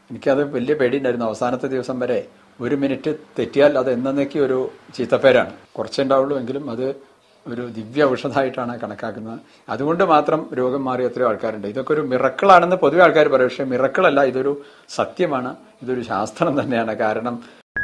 എനിക്കത് വലിയ പേടിയുണ്ടായിരുന്നു അവസാനത്തെ ദിവസം വരെ ഒരു മിനിറ്റ് തെറ്റിയാൽ അത് എന്നേക്കും ഒരു ചീത്തപ്പേരാണ് കുറച്ചേ ഉണ്ടാവുള്ളൂ എങ്കിലും അത് ഒരു ദിവ്യ ഔഷധമായിട്ടാണ് കണക്കാക്കുന്നത് അതുകൊണ്ട് മാത്രം രോഗം മാറിയ എത്രയോ ആൾക്കാരുണ്ട് ഇതൊക്കെ ഒരു മിറക്കിളാണെന്ന് പൊതുവെ ആൾക്കാർ പറയും പക്ഷേ മിറക്കിളല്ല ഇതൊരു സത്യമാണ് ഇതൊരു ശാസ്ത്രം തന്നെയാണ് കാരണം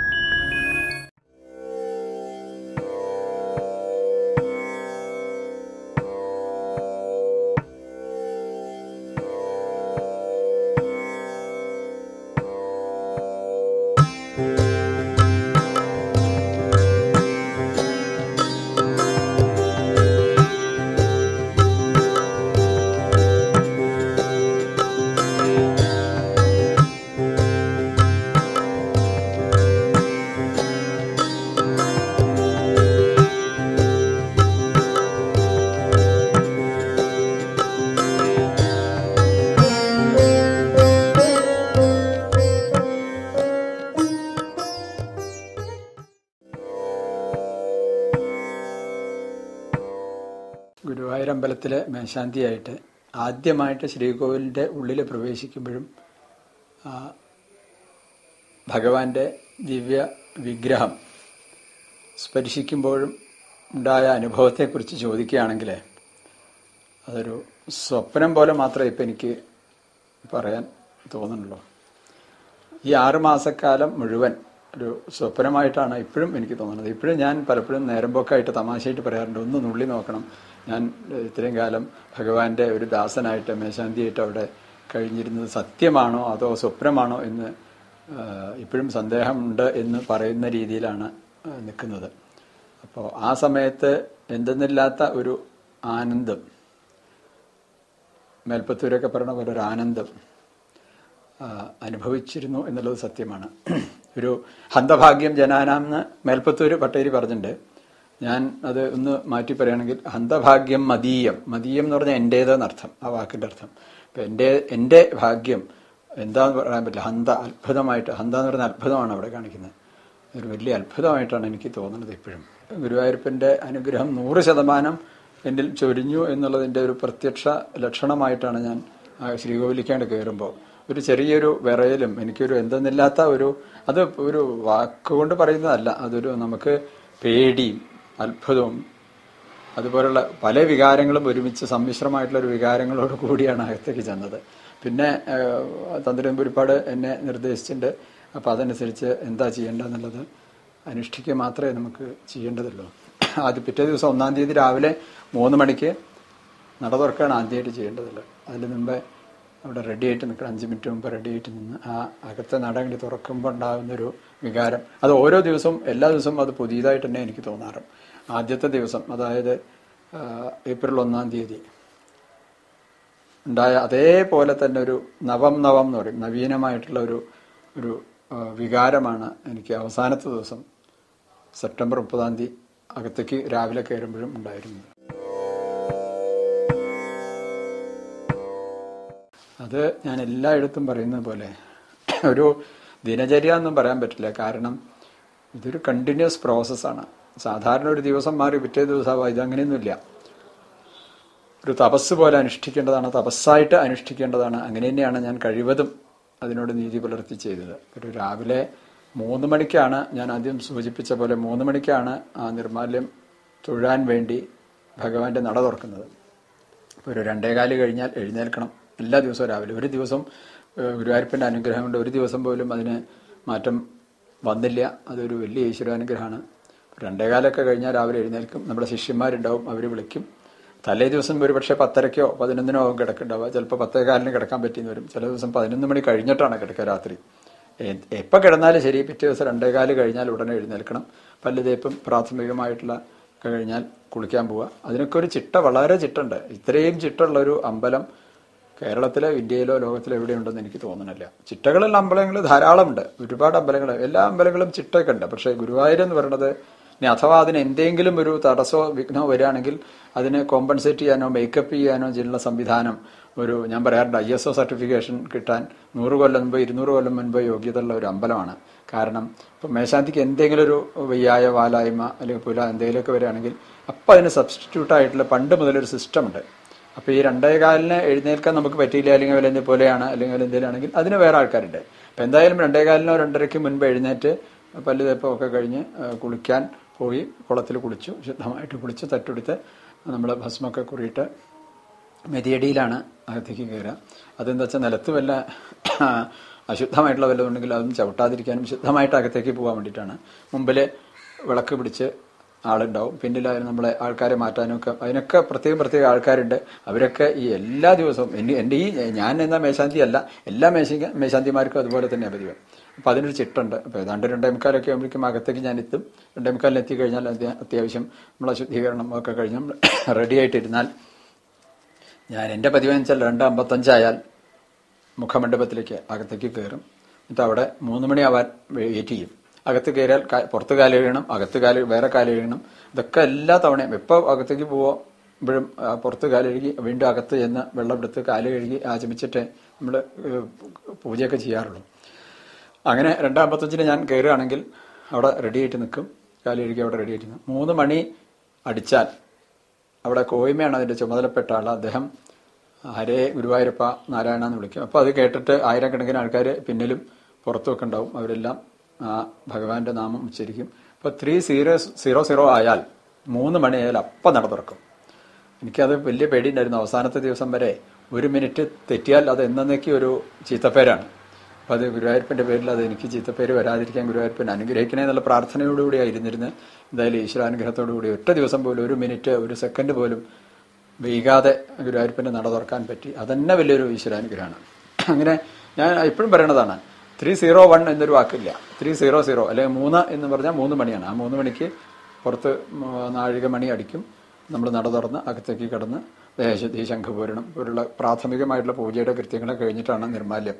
ഗുരുവായൂരമ്പലത്തിലെ മേശാന്തിയായിട്ട് ആദ്യമായിട്ട് ശ്രീകോവിലിൻ്റെ ഉള്ളിൽ പ്രവേശിക്കുമ്പോഴും ആ, ഭഗവാന്റെ ദിവ്യ വിഗ്രഹം സ്പർശിക്കുമ്പോഴും ഉണ്ടായ അനുഭവത്തെക്കുറിച്ച് ചോദിക്കുകയാണെങ്കിൽ അതൊരു സ്വപ്നം പോലെ മാത്രമേ ഇപ്പം എനിക്ക് പറയാൻ തോന്നുന്നുള്ളൂ ഈ ആറ് മാസക്കാലം മുഴുവൻ ഒരു സ്വപ്നമായിട്ടാണ് ഇപ്പോഴും എനിക്ക് തോന്നുന്നത് ഇപ്പോഴും ഞാൻ പലപ്പോഴും നേരമ്പോക്കായിട്ട് തമാശയായിട്ട് പറയാറുണ്ട് ഒന്ന് നുള്ളി നോക്കണം ഞാൻ ഏഹ്, ഇത്രയും കാലം ഭഗവാന്റെ ഒരു ദാസനായിട്ട് മേശാന്തിയായിട്ട് അവിടെ കഴിഞ്ഞിരുന്നത് സത്യമാണോ അതോ സ്വപ്നമാണോ എന്ന് ഏഹ്, ഇപ്പോഴും സന്ദേഹമുണ്ട് എന്ന് പറയുന്ന രീതിയിലാണ് ഏഹ്, നിൽക്കുന്നത് അപ്പോൾ ആ സമയത്ത് എന്തെന്നില്ലാത്ത ഒരു ആനന്ദം മേൽപ്പത്തൂരൊക്കെ പറയുന്ന പോലെ ഒരു ആനന്ദം ആ, അനുഭവിച്ചിരുന്നു എന്നുള്ളത് സത്യമാണ് ഒരു ഹന്തഭാഗ്യം ജനാനാം എന്ന് മേൽപ്പത്തൂര് പട്ടേരി പറഞ്ഞിട്ടുണ്ട് ഞാൻ അത് ഒന്ന് മാറ്റി പറയുകയാണെങ്കിൽ ഹന്തഭാഗ്യം മദീയം മദീയം എന്ന് പറഞ്ഞാൽ എൻ്റേതെന്നർത്ഥം ആ വാക്കിൻ്റെ അർത്ഥം ഇപ്പം എൻ്റെ എൻ്റെ ഭാഗ്യം എന്താന്ന് പറയാൻ പറ്റില്ല ഹന്ത അത്ഭുതമായിട്ട് ഹന്ത എന്ന് പറയുന്ന അത്ഭുതമാണ് അവിടെ കാണിക്കുന്നത് ഒരു വലിയ അത്ഭുതമായിട്ടാണ് എനിക്ക് തോന്നുന്നത് ഇപ്പോഴും ഗുരുവായൂരപ്പൻ്റെ അനുഗ്രഹം നൂറ് ശതമാനം എന്നിൽ ചൊരിഞ്ഞു എന്നുള്ളതിൻ്റെ ഒരു പ്രത്യക്ഷ ലക്ഷണമായിട്ടാണ് ഞാൻ ആ ശ്രീകോവിലിക്കാണ്ട് കയറുമ്പോൾ ഒരു ചെറിയൊരു വിറയലും എനിക്കൊരു എന്തെന്നില്ലാത്ത ഒരു അത് ഒരു വാക്കുകൊണ്ട് പറയുന്നതല്ല അതൊരു നമുക്ക് പേടിയും അത്ഭുതവും അതുപോലുള്ള പല വികാരങ്ങളും ഒരുമിച്ച് സമ്മിശ്രമായിട്ടുള്ള ഒരു വികാരങ്ങളോട് കൂടിയാണ് അകത്തേക്ക് ചെന്നത് പിന്നെ തന്ത്രിപുരിപ്പാട് എന്നെ നിർദ്ദേശിച്ചിട്ടുണ്ട് അപ്പം അതനുസരിച്ച് എന്താ ചെയ്യേണ്ടതെന്നുള്ളത് അനുഷ്ഠിക്കുക മാത്രമേ നമുക്ക് ചെയ്യേണ്ടതുള്ളൂ അത് പിറ്റേ ദിവസം ഒന്നാം തീയതി രാവിലെ മൂന്ന് മണിക്ക് നട തുറക്കുകയാണ് ആദ്യമായിട്ട് ചെയ്യേണ്ടതുള്ളത് അതിന് മുമ്പേ അവിടെ റെഡി ആയിട്ട് നിൽക്കണം അഞ്ച് മിനിറ്റ് മുമ്പ് റെഡി ആയിട്ട് നിന്ന് ആ അകത്തെ നട ഇങ്ങോട്ട് തുറക്കുമ്പോൾ ഉണ്ടാകുന്നൊരു വികാരം അത് ഓരോ ദിവസവും എല്ലാ ദിവസവും അത് പുതിയതായിട്ട് തന്നെ എനിക്ക് തോന്നാറ് ആദ്യത്തെ ദിവസം അതായത് ആ, ഏപ്രിൽ ഒന്നാം തീയതി ഉണ്ടായ അതേപോലെ തന്നെ ഒരു നവം നവം എന്ന് പറയും നവീനമായിട്ടുള്ള ഒരു ഒരു ആ, വികാരമാണ് എനിക്ക് അവസാനത്തെ ദിവസം സെപ്റ്റംബർ മുപ്പതാം തീയതി അകത്തേക്ക് രാവിലെ കയറുമ്പോഴും ഉണ്ടായിരുന്നത് അത് ഞാൻ എല്ലായിടത്തും പറയുന്നത് പോലെ ഒരു ദിനചര്യ എന്നും പറയാൻ പറ്റില്ല കാരണം ഇതൊരു കണ്ടിന്യൂസ് പ്രോസസ്സാണ് സാധാരണ ഒരു ദിവസം മാറി പിറ്റേ ദിവസം ഇതങ്ങനെയൊന്നുമില്ല ഒരു തപസ് പോലെ അനുഷ്ഠിക്കേണ്ടതാണ് തപസ്സായിട്ട് അനുഷ്ഠിക്കേണ്ടതാണ് അങ്ങനെ തന്നെയാണ് ഞാൻ കഴിവതും അതിനോട് നീതി പുലർത്തി ചെയ്തത് ഒരു രാവിലെ മൂന്ന് മണിക്കാണ് ഞാൻ ആദ്യം സൂചിപ്പിച്ച പോലെ മൂന്ന് മണിക്കാണ് ആ നിർമാല്യം തൊഴാൻ വേണ്ടി ഭഗവാന്റെ നട തുറക്കുന്നത് അപ്പോൾ ഒരു രണ്ടേകാല് കഴിഞ്ഞാൽ എഴുന്നേൽക്കണം എല്ലാ ദിവസവും രാവിലെ ഒരു ദിവസം ഏഹ്, ഗുരുവായൂരപ്പൻ്റെ അനുഗ്രഹം കൊണ്ട് ഒരു ദിവസം പോലും അതിന് മാറ്റം വന്നില്ല അതൊരു വലിയ ഈശ്വരാനുഗ്രഹമാണ് രണ്ടേകാലൊക്കെ കഴിഞ്ഞാൽ രാവിലെ എഴുന്നേൽക്കും നമ്മുടെ ശിഷ്യന്മാരുണ്ടാവും അവർ വിളിക്കും തലേ ദിവസം ഒരു പക്ഷേ പത്തരയ്ക്കോ പതിനൊന്നിനോ ആവും കിടക്കുന്നുണ്ടാവുക ചിലപ്പോൾ പത്തേകാലിന് കിടക്കാൻ പറ്റിയെന്ന് വരും ചില ദിവസം പതിനൊന്ന് മണി കഴിഞ്ഞിട്ടാണ് കിടക്കുക രാത്രി എ- എപ്പോൾ കിടന്നാലും ശരി പിറ്റേ ദിവസം രണ്ടേകാല് കഴിഞ്ഞാൽ ഉടനെ എഴുന്നേൽക്കണം പല്ല് തേപ്പും പ്രാഥമികമായിട്ടുള്ള ഒക്കെ കഴിഞ്ഞാൽ കുളിക്കാൻ പോവുക അതിനൊക്കെ ഒരു ചിട്ട വളരെ ചിട്ടുണ്ട് ഇത്രയും ചിട്ടുള്ള ഒരു അമ്പലം കേരളത്തിലോ ഇന്ത്യയിലോ ലോകത്തിലോ എവിടെയുണ്ടെന്ന് എനിക്ക് തോന്നുന്നില്ല ചിട്ടകളുള്ള അമ്പലങ്ങൾ ധാരാളമുണ്ട് ഒരുപാട് അമ്പലങ്ങൾ എല്ലാ അമ്പലങ്ങളും ചിട്ടയൊക്കെ ഉണ്ട് പക്ഷേ ഗുരുവായൂർ എന്ന് പറയുന്നത് ഇനി അഥവാ അതിന് എന്തെങ്കിലും ഒരു തടസ്സമോ വിഘ്നമോ വരികയാണെങ്കിൽ അതിനെ കോമ്പൻസേറ്റ് ചെയ്യാനോ മേക്കപ്പ് ചെയ്യാനോ ചെയ്യുന്ന സംവിധാനം ഒരു ഞാൻ പറയാറുണ്ട് ഐ എസ് ഒ സർട്ടിഫിക്കേഷൻ കിട്ടാൻ നൂറ് കൊല്ലം മുമ്പ് ഇരുന്നൂറ് കൊല്ലം മുൻപ് യോഗ്യതയുള്ള ഒരു അമ്പലമാണ് കാരണം ഇപ്പം മേശാന്തിക്ക് എന്തെങ്കിലും ഒരു വയ്യായ വാലായ്മ അല്ലെങ്കിൽ പുല എന്തെങ്കിലുമൊക്കെ വരികയാണെങ്കിൽ അപ്പം അതിന് സബ്സ്റ്റിറ്റ്യൂട്ട് ആയിട്ടുള്ള പണ്ട് മുതലൊരു സിസ്റ്റം ഉണ്ട് അപ്പോൾ ഈ രണ്ടേ കാലിന് എഴുന്നേൽക്കാൻ നമുക്ക് പറ്റിയില്ല അല്ലെങ്കിൽ വല്ല എന്തെങ്കിലും പോലെയാണ് അല്ലെങ്കിൽ വല്ല എന്തെങ്കിലും ആണെങ്കിൽ അതിന് വേറെ ആൾക്കാരുണ്ട് അപ്പം എന്തായാലും രണ്ടേകാലിനോ രണ്ടരയ്ക്ക് മുൻപ് എഴുന്നേറ്റ് പല്ല് തേപ്പമൊക്കെ കഴിഞ്ഞ് ആ, കുളിക്കാൻ പോയി കുളത്തിൽ കുളിച്ചു ശുദ്ധമായിട്ട് കുളിച്ച് തട്ടെടുത്ത് നമ്മൾ ഭസ്മൊക്കെ കുറിയിട്ട് മെതിയടിയിലാണ് അകത്തേക്ക് കയറുക അതെന്താ വെച്ചാൽ നിലത്ത് വല്ല ആ, അശുദ്ധമായിട്ടുള്ള വല്ലതും ഉണ്ടെങ്കിൽ അതൊന്നും ചവിട്ടാതിരിക്കാനും ശുദ്ധമായിട്ട് അകത്തേക്ക് പോകാൻ വേണ്ടിയിട്ടാണ് മുമ്പിൽ വിളക്ക് പിടിച്ച് ആളുണ്ടാവും പിന്നിലായാലും നമ്മളെ ആൾക്കാരെ മാറ്റാനും ഒക്കെ അതിനൊക്കെ പ്രത്യേകം പ്രത്യേക ആൾക്കാരുണ്ട് അവരൊക്കെ ഈ എല്ലാ ദിവസവും എൻ്റെ എൻ്റെ ഈ ഞാൻ എന്ന മേശാന്തി അല്ല എല്ലാ മേശ മേശാന്തിമാർക്കും അതുപോലെ തന്നെ പതിവ് അപ്പം അതിനൊരു ചിട്ടുണ്ട് അപ്പോൾ ഏതാണ്ട് രണ്ടേ മുക്കാലൊക്കെ ആകുമ്പോഴേക്കും അകത്തേക്ക് ഞാൻ എത്തും രണ്ടേ മുക്കാലിന് എത്തി കഴിഞ്ഞാൽ അത്യ- അത്യാവശ്യം നമ്മളെ ശുദ്ധീകരണം ഒക്കെ കഴിഞ്ഞ് നമ്മൾ റെഡി ആയിട്ടിരുന്നാൽ ഞാൻ എൻ്റെ പതിവ് വെച്ചാൽ രണ്ട് അമ്പത്തഞ്ചായാൽ മുഖമണ്ഡപത്തിലേക്ക് അകത്തേക്ക് കയറും എന്നിട്ട് അവിടെ മൂന്ന് മണിയാവാൻ വെയിറ്റ് ചെയ്യും അകത്ത് കയറിയാൽ കാ- പുറത്ത് കാല് കഴുകണം അകത്ത് കാല് വേറെ കാല് കഴുകണം ഇതൊക്കെ എല്ലാ തവണയും എപ്പോൾ അകത്തേക്ക് പോകുമ്പോഴും ആ, പുറത്ത് കാല് കഴുകി വീണ്ടും അകത്ത് ചെന്ന് വെള്ളം എടുത്ത് കാല് കഴുകി ആചമിച്ചിട്ട് നമ്മൾ പൂജയൊക്കെ ചെയ്യാറുള്ളൂ അങ്ങനെ രണ്ടാമ്പത്തഞ്ചിന് ഞാൻ കയറുകയാണെങ്കിൽ അവിടെ റെഡി ആയിട്ട് നിൽക്കും കാല് കഴുകി അവിടെ റെഡി ആയിട്ട് നിൽക്കും മൂന്ന് മണി അടിച്ചാൽ അവിടെ കോയ്മയാണ് അതിന്റെ ചുമതലപ്പെട്ട ആൾ അദ്ദേഹം ഹരേ ഗുരുവായൂരപ്പ നാരായണ എന്ന് വിളിക്കും അപ്പോൾ അത് കേട്ടിട്ട് ആയിരക്കണക്കിന് ആൾക്കാർ പിന്നിലും പുറത്തുമൊക്കെ ഉണ്ടാവും അവരെല്ലാം ആ ഭഗവാന്റെ നാമം ഉച്ചരിക്കും അപ്പോൾ ത്രീ സീറോ സീറോ സീറോ ആയാൽ മൂന്ന് മണിയായാൽ അപ്പം നട തുറക്കും എനിക്കത് വലിയ പേടിയുണ്ടായിരുന്നു അവസാനത്തെ ദിവസം വരെ ഒരു മിനിറ്റ് തെറ്റിയാൽ അത് എന്നേക്ക് ഒരു ചീത്തപ്പേരാണ് അപ്പോൾ അത് ഗുരുവായൂരപ്പൻ്റെ പേരിൽ അത് എനിക്ക് ചീത്തപ്പേര് വരാതിരിക്കാൻ ഗുരുവായൂരപ്പൻ അനുഗ്രഹിക്കണേ എന്നുള്ള പ്രാർത്ഥനയോടുകൂടി ആയിരുന്നിരുന്ന് എന്തായാലും ഈശ്വരാനുഗ്രഹത്തോടുകൂടി ഒറ്റ ദിവസം പോലും ഒരു മിനിറ്റ് ഒരു സെക്കൻഡ് പോലും വൈകാതെ ഗുരുവായൂരപ്പൻ്റെ നട തുറക്കാൻ പറ്റി അതന്നെ വലിയൊരു ഈശ്വരാനുഗ്രഹമാണ് അങ്ങനെ ഞാൻ ഇപ്പോഴും പറയണതാണ് ത്രീ സീറോ വൺ എന്നൊരു വാക്കില്ല ത്രീ സീറോ സീറോ അല്ലെങ്കിൽ മൂന്ന് എന്ന് പറഞ്ഞാൽ മൂന്ന് മണിയാണ് ആ മൂന്ന് മണിക്ക് പുറത്ത് മ- നാഴിക മണി അടിക്കും നമ്മൾ നട തുറന്ന് അകത്തേക്ക് കടന്ന് ദേശശുദ്ധി ശംഖപൂരണം പോലുള്ള പ്രാഥമികമായിട്ടുള്ള പൂജയുടെ കൃത്യങ്ങളൊക്കെ കഴിഞ്ഞിട്ടാണ് നിർമാല്യം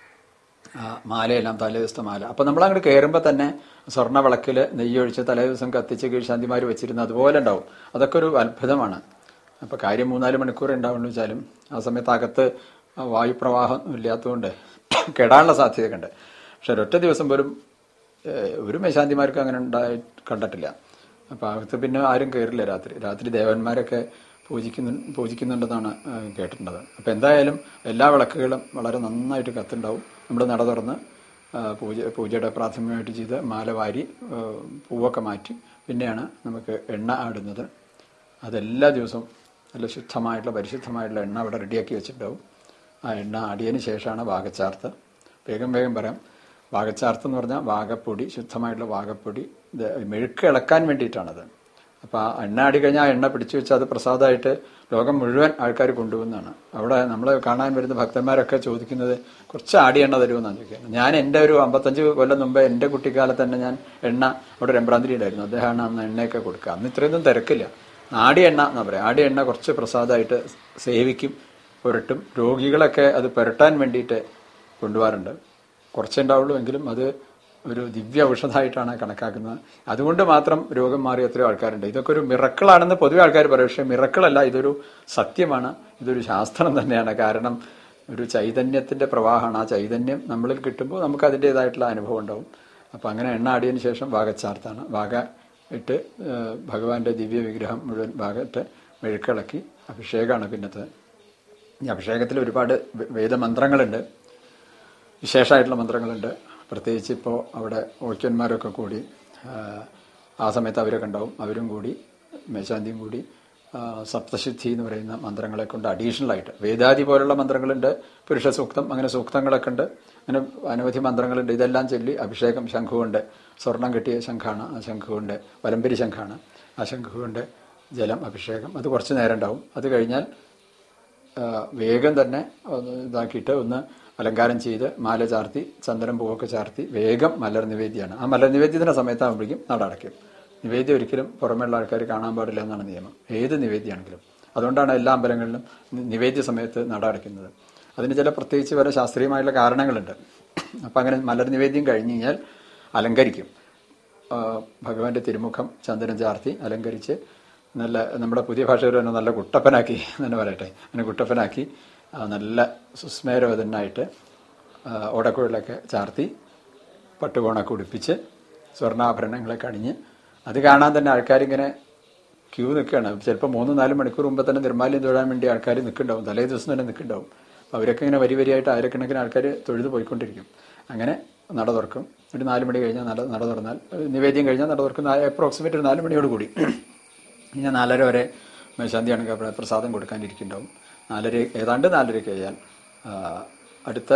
ആ, മാലയെല്ലാം തലേ ദിവസത്തെ മാല അപ്പൊ നമ്മൾ അങ്ങോട്ട് കയറുമ്പോൾ തന്നെ സ്വർണ്ണ വിളക്കിൽ നെയ്യൊഴിച്ച് തലേ ദിവസം കത്തിച്ച് കീഴ്ശാന്തിമാർ വെച്ചിരുന്ന അതുപോലെ ഉണ്ടാവും അതൊക്കെ ഒരു അത്ഭുതമാണ് അപ്പൊ കാര്യം മൂന്നാല് മണിക്കൂർ ഉണ്ടാവുള്ളൂ വെച്ചാലും ആ സമയത്ത് അകത്ത് ആ വായുപ്രവാഹം ഇല്ലാത്തതുകൊണ്ട് കെടാനുള്ള സാധ്യതയൊക്കെ ഉണ്ട് പക്ഷെ ഒരൊറ്റ ദിവസം പോലും ഏഹ്, ഒരു മേശാന്തിമാർക്കും അങ്ങനെ ഉണ്ടായി കണ്ടിട്ടില്ല അപ്പൊ അകത്ത് പിന്നെ ആരും കയറില്ല രാത്രി രാത്രി ദേവന്മാരൊക്കെ പൂജിക്കുന്നു പൂജിക്കുന്നുണ്ടെന്നാണ് ആ, കേട്ടിട്ടുള്ളത് അപ്പൊ എന്തായാലും എല്ലാ വിളക്കുകളും വളരെ നന്നായിട്ട് കത്തുണ്ടാവും നമ്മൾ നട തുറന്ന് ആ, പൂജ പൂജയുടെ പ്രാഥമികമായിട്ട് ചെയ്ത് മാല വാരി ആ, പൂവൊക്കെ മാറ്റി പിന്നെയാണ് നമുക്ക് എണ്ണ ആടുന്നത് അതെല്ലാ ദിവസവും നല്ല ശുദ്ധമായിട്ടുള്ള പരിശുദ്ധമായിട്ടുള്ള എണ്ണ അവിടെ റെഡിയാക്കി വെച്ചിട്ടുണ്ടാവും ആ എണ്ണ ആടിയതിന് ശേഷമാണ് വാഗച്ചാർത്ത് വേഗം വേഗം പറയാം വാഗച്ചാർത്ത് എന്ന് പറഞ്ഞാൽ വാഗപ്പൊടി ശുദ്ധമായിട്ടുള്ള വാഗപ്പൊടി ഇത് മെഴുക്ക് ഇളക്കാൻ വേണ്ടിയിട്ടാണത് അപ്പോൾ ആ എണ്ണ ആടി കഴിഞ്ഞാൽ ആ എണ്ണ പിടിച്ചു വെച്ചാൽ അത് പ്രസാദമായിട്ട് ലോകം മുഴുവൻ ആൾക്കാർ കൊണ്ടുപോകുന്നതാണ് അവിടെ നമ്മൾ കാണാൻ വരുന്ന ഭക്തന്മാരൊക്കെ ചോദിക്കുന്നത് കുറച്ച് ആടി എണ്ണ തരുമെന്നാണ് ചോദിക്കുന്നത് ഞാൻ എൻ്റെ ഒരു അമ്പത്തഞ്ച് കൊല്ലം മുമ്പ് എൻ്റെ കുട്ടിക്കാലത്ത് തന്നെ ഞാൻ എണ്ണ അവിടെ ഒരു എംബ്രാന്തിരിയിലായിരുന്നു അദ്ദേഹമാണ് അന്ന് എണ്ണയൊക്കെ കൊടുക്കുക അന്ന് ഇത്രയൊന്നും തിരക്കില്ല ആടി എണ്ണ എന്നാ പറയാം ആടി എണ്ണ കുറച്ച് പ്രസാദമായിട്ട് സേവിക്കും പുരട്ടും രോഗികളൊക്കെ അത് പുരട്ടാൻ വേണ്ടിയിട്ട് കൊണ്ടുപോകാറുണ്ട് കുറച്ചേ ഉണ്ടാവുള്ളൂ എങ്കിലും അത് ഒരു ദിവ്യ ഔഷധമായിട്ടാണ് കണക്കാക്കുന്നത് അതുകൊണ്ട് മാത്രം രോഗം മാറിയ എത്രയോ ആൾക്കാരുണ്ട് ഇതൊക്കെ ഒരു മിറക്കിളാണെന്ന് പൊതുവെ ആൾക്കാർ പറയും പക്ഷേ മിറക്കിളല്ല ഇതൊരു സത്യമാണ് ഇതൊരു ശാസ്ത്രം തന്നെയാണ് കാരണം ഒരു ചൈതന്യത്തിന്റെ പ്രവാഹമാണ് ആ ചൈതന്യം നമ്മളിൽ കിട്ടുമ്പോൾ നമുക്ക് അതിൻ്റെതായിട്ടുള്ള അനുഭവം ഉണ്ടാവും അപ്പം അങ്ങനെ എണ്ണ ആടിയതിനു ശേഷം വാഗച്ചാർത്താണ് വാഗ ഇട്ട് ഏഹ്, ഭഗവാന്റെ ദിവ്യ വിഗ്രഹം മുഴുവൻ ഭാഗത്ത് മെഴുക്കിളക്കി അഭിഷേകമാണ് പിന്നത്തെ ഈ അഭിഷേകത്തിൽ ഒരുപാട് വേ- വേദമന്ത്രങ്ങളുണ്ട് വിശേഷമായിട്ടുള്ള മന്ത്രങ്ങളുണ്ട് പ്രത്യേകിച്ച് ഇപ്പോൾ അവിടെ ഓക്യന്മാരൊക്കെ കൂടി ആ, ആ സമയത്ത് അവരൊക്കെ ഉണ്ടാവും അവരും കൂടി മേശാന്തിയും കൂടി ആ, സപ്തശുദ്ധി എന്ന് പറയുന്ന മന്ത്രങ്ങളെ കൊണ്ട് അഡീഷണൽ ആയിട്ട് വേദാദി പോലുള്ള മന്ത്രങ്ങളുണ്ട് പുരുഷ സൂക്തം അങ്ങനെ സൂക്തങ്ങളൊക്കെ ഉണ്ട് അങ്ങനെ അനവധി മന്ത്രങ്ങളുണ്ട് ഇതെല്ലാം ചൊല്ലി അഭിഷേകം ശംഖുകൊണ്ട് സ്വർണം കിട്ടിയ ശംഖാണ് ആ ശംഖുകൊണ്ട് വലമ്പരി ശംഖാണ് ആ ശംഖുകൊണ്ട് ജലം അഭിഷേകം അത് കുറച്ച് നേരം ഉണ്ടാവും അത് കഴിഞ്ഞാൽ ആ, വേഗം തന്നെ ഒന്ന് ഇതാക്കിയിട്ട് ഒന്ന് അലങ്കാരം ചെയ്ത് മാല ചാർത്തി ചന്ദനം പൂവൊക്കെ ചാർത്തി വേഗം മലർ നിവേദ്യമാണ് ആ മലർ നിവേദ്യത്തിന്റെ സമയത്താകുമ്പോഴേക്കും നട അടയ്ക്കും നിവേദ്യം ഒരിക്കലും പുറമെയുള്ള ആൾക്കാർ കാണാൻ പാടില്ല എന്നാണ് നിയമം ഏത് നിവേദ്യമാണെങ്കിലും അതുകൊണ്ടാണ് എല്ലാ അമ്പലങ്ങളിലും നി- നിവേദ്യ സമയത്ത് നട അടയ്ക്കുന്നത് അതിന് ചില പ്രത്യേകിച്ച് വരെ ശാസ്ത്രീയമായിട്ടുള്ള കാരണങ്ങളുണ്ട് അപ്പം അങ്ങനെ മലർ നിവേദ്യം കഴിഞ്ഞ് കഴിഞ്ഞാൽ അലങ്കരിക്കും ആ, ഭഗവാന്റെ തിരുമുഖം ചന്ദനം ചാർത്തി അലങ്കരിച്ച് നല്ല നമ്മുടെ പുതിയ ഭാഷയിൽ തന്നെ നല്ല കുട്ടപ്പനാക്കി എന്ന് പറയട്ടെ അങ്ങനെ കുട്ടപ്പനാക്കി ആ, നല്ല സുസ്മേരവതനായിട്ട് ഓടക്കുഴലൊക്കെ ചാർത്തി പട്ടുകോണൊക്കെ ഉടുപ്പിച്ച് സ്വർണ്ണാഭരണങ്ങളെ കണിഞ്ഞ് അത് കാണാൻ തന്നെ ആൾക്കാരിങ്ങനെ ക്യൂ നിൽക്കുകയാണ് ചിലപ്പോൾ മൂന്ന് നാല് മണിക്കൂർ മുമ്പ് തന്നെ നിർമ്മാല്യം തൊഴാൻ വേണ്ടി ആൾക്കാർ നിൽക്കുന്നുണ്ടാവും തലേ ദിവസം തന്നെ നിൽക്കുന്നുണ്ടാവും അപ്പോൾ അവരൊക്കെ ഇങ്ങനെ വരി വരിയായിട്ട് ആയിരക്കണക്കിന് ആൾക്കാർ തൊഴുത് പോയിക്കൊണ്ടിരിക്കും അങ്ങനെ നട തുറക്കും ഒരു നാല് മണി കഴിഞ്ഞാൽ നട നട തുറന്നാൽ ഏഹ് നിവേദ്യം കഴിഞ്ഞാൽ നട തുറക്കും അപ്രോക്സിമേറ്റ് ഒരു നാല് മണിയോട് കൂടി ഞാൻ നാലര വരെ മേശാന്തിയാണെങ്കിൽ അവിടെ പ്രസാദം കൊടുക്കാനിരിക്കുന്നുണ്ടാവും നാലര ഏതാണ്ട് നാലര കഴിയാൽ ആ, അടുത്ത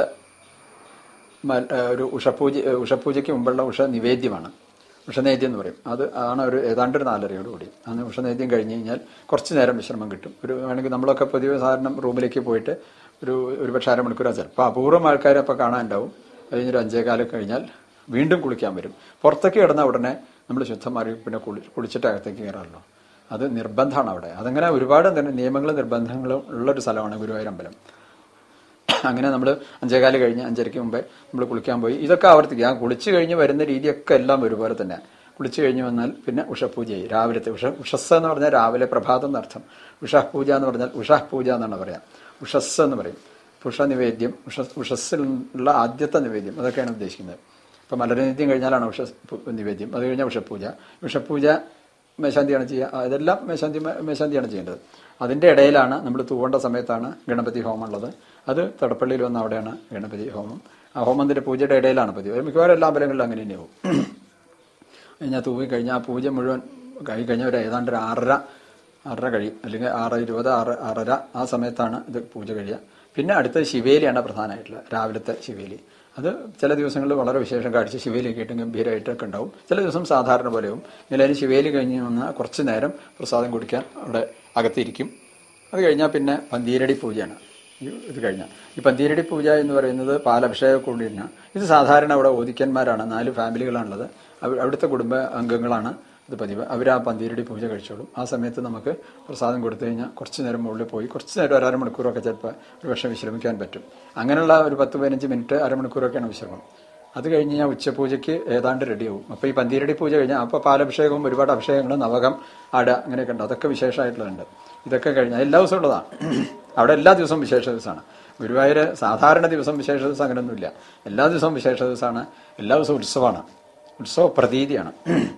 മ- ആ, ഒരു ഉഷപൂജ ഉഷപൂജയ്ക്ക് മുമ്പുള്ള ഉഷ നിവേദ്യമാണ് ഉഷനേദ്യം എന്ന് പറയും അത് ആണ് ഒരു ഏതാണ്ട് ഒരു നാലരയോട് കൂടി അന്ന് ഉഷനേദ്യം കഴിഞ്ഞ് കഴിഞ്ഞാൽ കുറച്ച് നേരം വിശ്രമം കിട്ടും ഒരു വേണമെങ്കിൽ നമ്മളൊക്കെ പൊതുവെ സാധാരണ റൂമിലേക്ക് പോയിട്ട് ഒരു ഒരു പക്ഷേ അരമണിക്കൂർ ചിലപ്പോൾ അപൂർവം ആൾക്കാർ അപ്പോൾ കാണാനുണ്ടാവും കഴിഞ്ഞൊരു അഞ്ചേകാലം കഴിഞ്ഞാൽ വീണ്ടും കുളിക്കാൻ വരും പുറത്തേക്ക് കിടന്ന ഉടനെ നമ്മൾ ശുദ്ധമാറി പിന്നെ കുളി കുളിച്ചിട്ട് അകത്തേക്ക് കയറാമല്ലോ അത് നിർബന്ധമാണ് അവിടെ അതങ്ങനെ ഒരുപാട് നി- നിയമങ്ങളും നിർബന്ധങ്ങളും ഉള്ളൊരു സ്ഥലമാണ് ഗുരുവായൂർ അമ്പലം അങ്ങനെ നമ്മൾ അഞ്ചേകാല് കഴിഞ്ഞ് അഞ്ചരയ്ക്ക് മുമ്പേ നമ്മൾ കുളിക്കാൻ പോയി ഇതൊക്കെ ആവർത്തിക്കുക ആ കുളിച്ച് കഴിഞ്ഞ് വരുന്ന രീതിയൊക്കെ എല്ലാം ഒരുപോലെ തന്നെ കുളിച്ച് കഴിഞ്ഞ് വന്നാൽ പിന്നെ ഉഷപൂജയായി രാവിലത്തെ ഉഷ ഉഷസ് എന്ന് പറഞ്ഞാൽ രാവിലെ പ്രഭാതം എന്നർത്ഥം ഉഷഃ പൂജ എന്ന് പറഞ്ഞാൽ ഉഷഃ പൂജ എന്നാണ് പറയാം ഉഷസ് എന്ന് പറയും ഉഷ നിവേദ്യം ഉഷ ഉഷസ്സിൽ ഉള്ള ആദ്യത്തെ നിവേദ്യം അതൊക്കെയാണ് ഉദ്ദേശിക്കുന്നത് ഇപ്പം മലരനിത്യം കഴിഞ്ഞാലാണ് ഉഷ നിവേദ്യം അത് കഴിഞ്ഞാൽ ഉഷപൂജ ഉഷപൂജ മേശാന്തിയാണ് ചെയ്യുക ഇതെല്ലാം മേശാന്തി മേശാന്തിയാണ് ചെയ്യേണ്ടത് അതിൻ്റെ ഇടയിലാണ് നമ്മൾ തൂവേണ്ട സമയത്താണ് ഗണപതി ഹോമം ഉള്ളത് അത് തടപ്പള്ളിയിൽ വന്ന അവിടെയാണ് ഗണപതി ഹോമം ആ ഹോമത്തിൻ്റെ പൂജയുടെ ഇടയിലാണ് പതിവ് മിക്കവാറും എല്ലാ അമ്പലങ്ങളിലും അങ്ങനെ തന്നെയാവും കഴിഞ്ഞാൽ തൂവി കഴിഞ്ഞാൽ ആ പൂജ മുഴുവൻ കഴി കഴിഞ്ഞ ഒരു ഏതാണ്ട് ഒരു ആറര ആറര കഴിയും അല്ലെങ്കിൽ ആറ് ഇരുപത് ആറ് ആറര ആ സമയത്താണ് ഇത് പൂജ കഴിയുക പിന്നെ അടുത്ത ശിവേലിയാണ് പ്രധാനമായിട്ടുള്ളത് രാവിലത്തെ ശിവേലി അത് ചില ദിവസങ്ങളിൽ വളരെ വിശേഷം കാഴ്ച ശിവേലിയൊക്കെ ആയിട്ട് ഗംഭീരമായിട്ടൊക്കെ ഉണ്ടാവും ചില ദിവസം സാധാരണ പോലെയും എല്ലാവരും ശിവേലി കഴിഞ്ഞ് വന്നാൽ കുറച്ച് നേരം പ്രസാദം കുടിക്കാൻ അവിടെ അകത്തിരിക്കും അത് കഴിഞ്ഞാൽ പിന്നെ പന്തീരടി പൂജയാണ് ഈ ഇത് കഴിഞ്ഞാൽ ഈ പന്തീരടി പൂജ എന്ന് പറയുന്നത് പാലഭിഷേക കൂടിയാണ് ഇത് സാധാരണ അവിടെ ഓദിക്കന്മാരാണ് നാല് ഫാമിലികളാണുള്ളത് അവ അവിടുത്തെ കുടുംബ അംഗങ്ങളാണ് ഇത് പതിവ് അവർ ആ പന്തീരടി പൂജ കഴിച്ചോളും ആ സമയത്ത് നമുക്ക് പ്രസാദം കൊടുത്തു കഴിഞ്ഞാൽ കുറച്ച് നേരം മുകളിൽ പോയി കുറച്ച് നേരം ഒരു അരമണിക്കൂറൊക്കെ ചിലപ്പോൾ ഒരു പക്ഷേ വിശ്രമിക്കാൻ പറ്റും അങ്ങനെയുള്ള ഒരു പത്ത് പതിനഞ്ച് മിനിറ്റ് അരമണിക്കൂറൊക്കെയാണ് വിശ്രമം അത് കഴിഞ്ഞ് ഞാൻ ഉച്ചപൂജയ്ക്ക് ഏതാണ്ട് റെഡിയാവും അപ്പോൾ ഈ പന്തീരടി പൂജ കഴിഞ്ഞാൽ അപ്പോൾ പാലഭിഷേകവും ഒരുപാട് അഭിഷേകങ്ങൾ നവകം അട അങ്ങനെയൊക്കെ ഉണ്ട് അതൊക്കെ വിശേഷമായിട്ടുള്ളതുണ്ട് ഇതൊക്കെ കഴിഞ്ഞാൽ എല്ലാ ദിവസവും ഉള്ളതാണ് അവിടെ എല്ലാ ദിവസവും വിശേഷ ദിവസമാണ് ഗുരുവായൂർ സാധാരണ ദിവസം വിശേഷ ദിവസം അങ്ങനെയൊന്നുമില്ല എല്ലാ ദിവസവും വിശേഷ ദിവസമാണ് എല്ലാ ദിവസവും ഉത്സവമാണ് ഉത്സവ പ്രതീതിയാണ്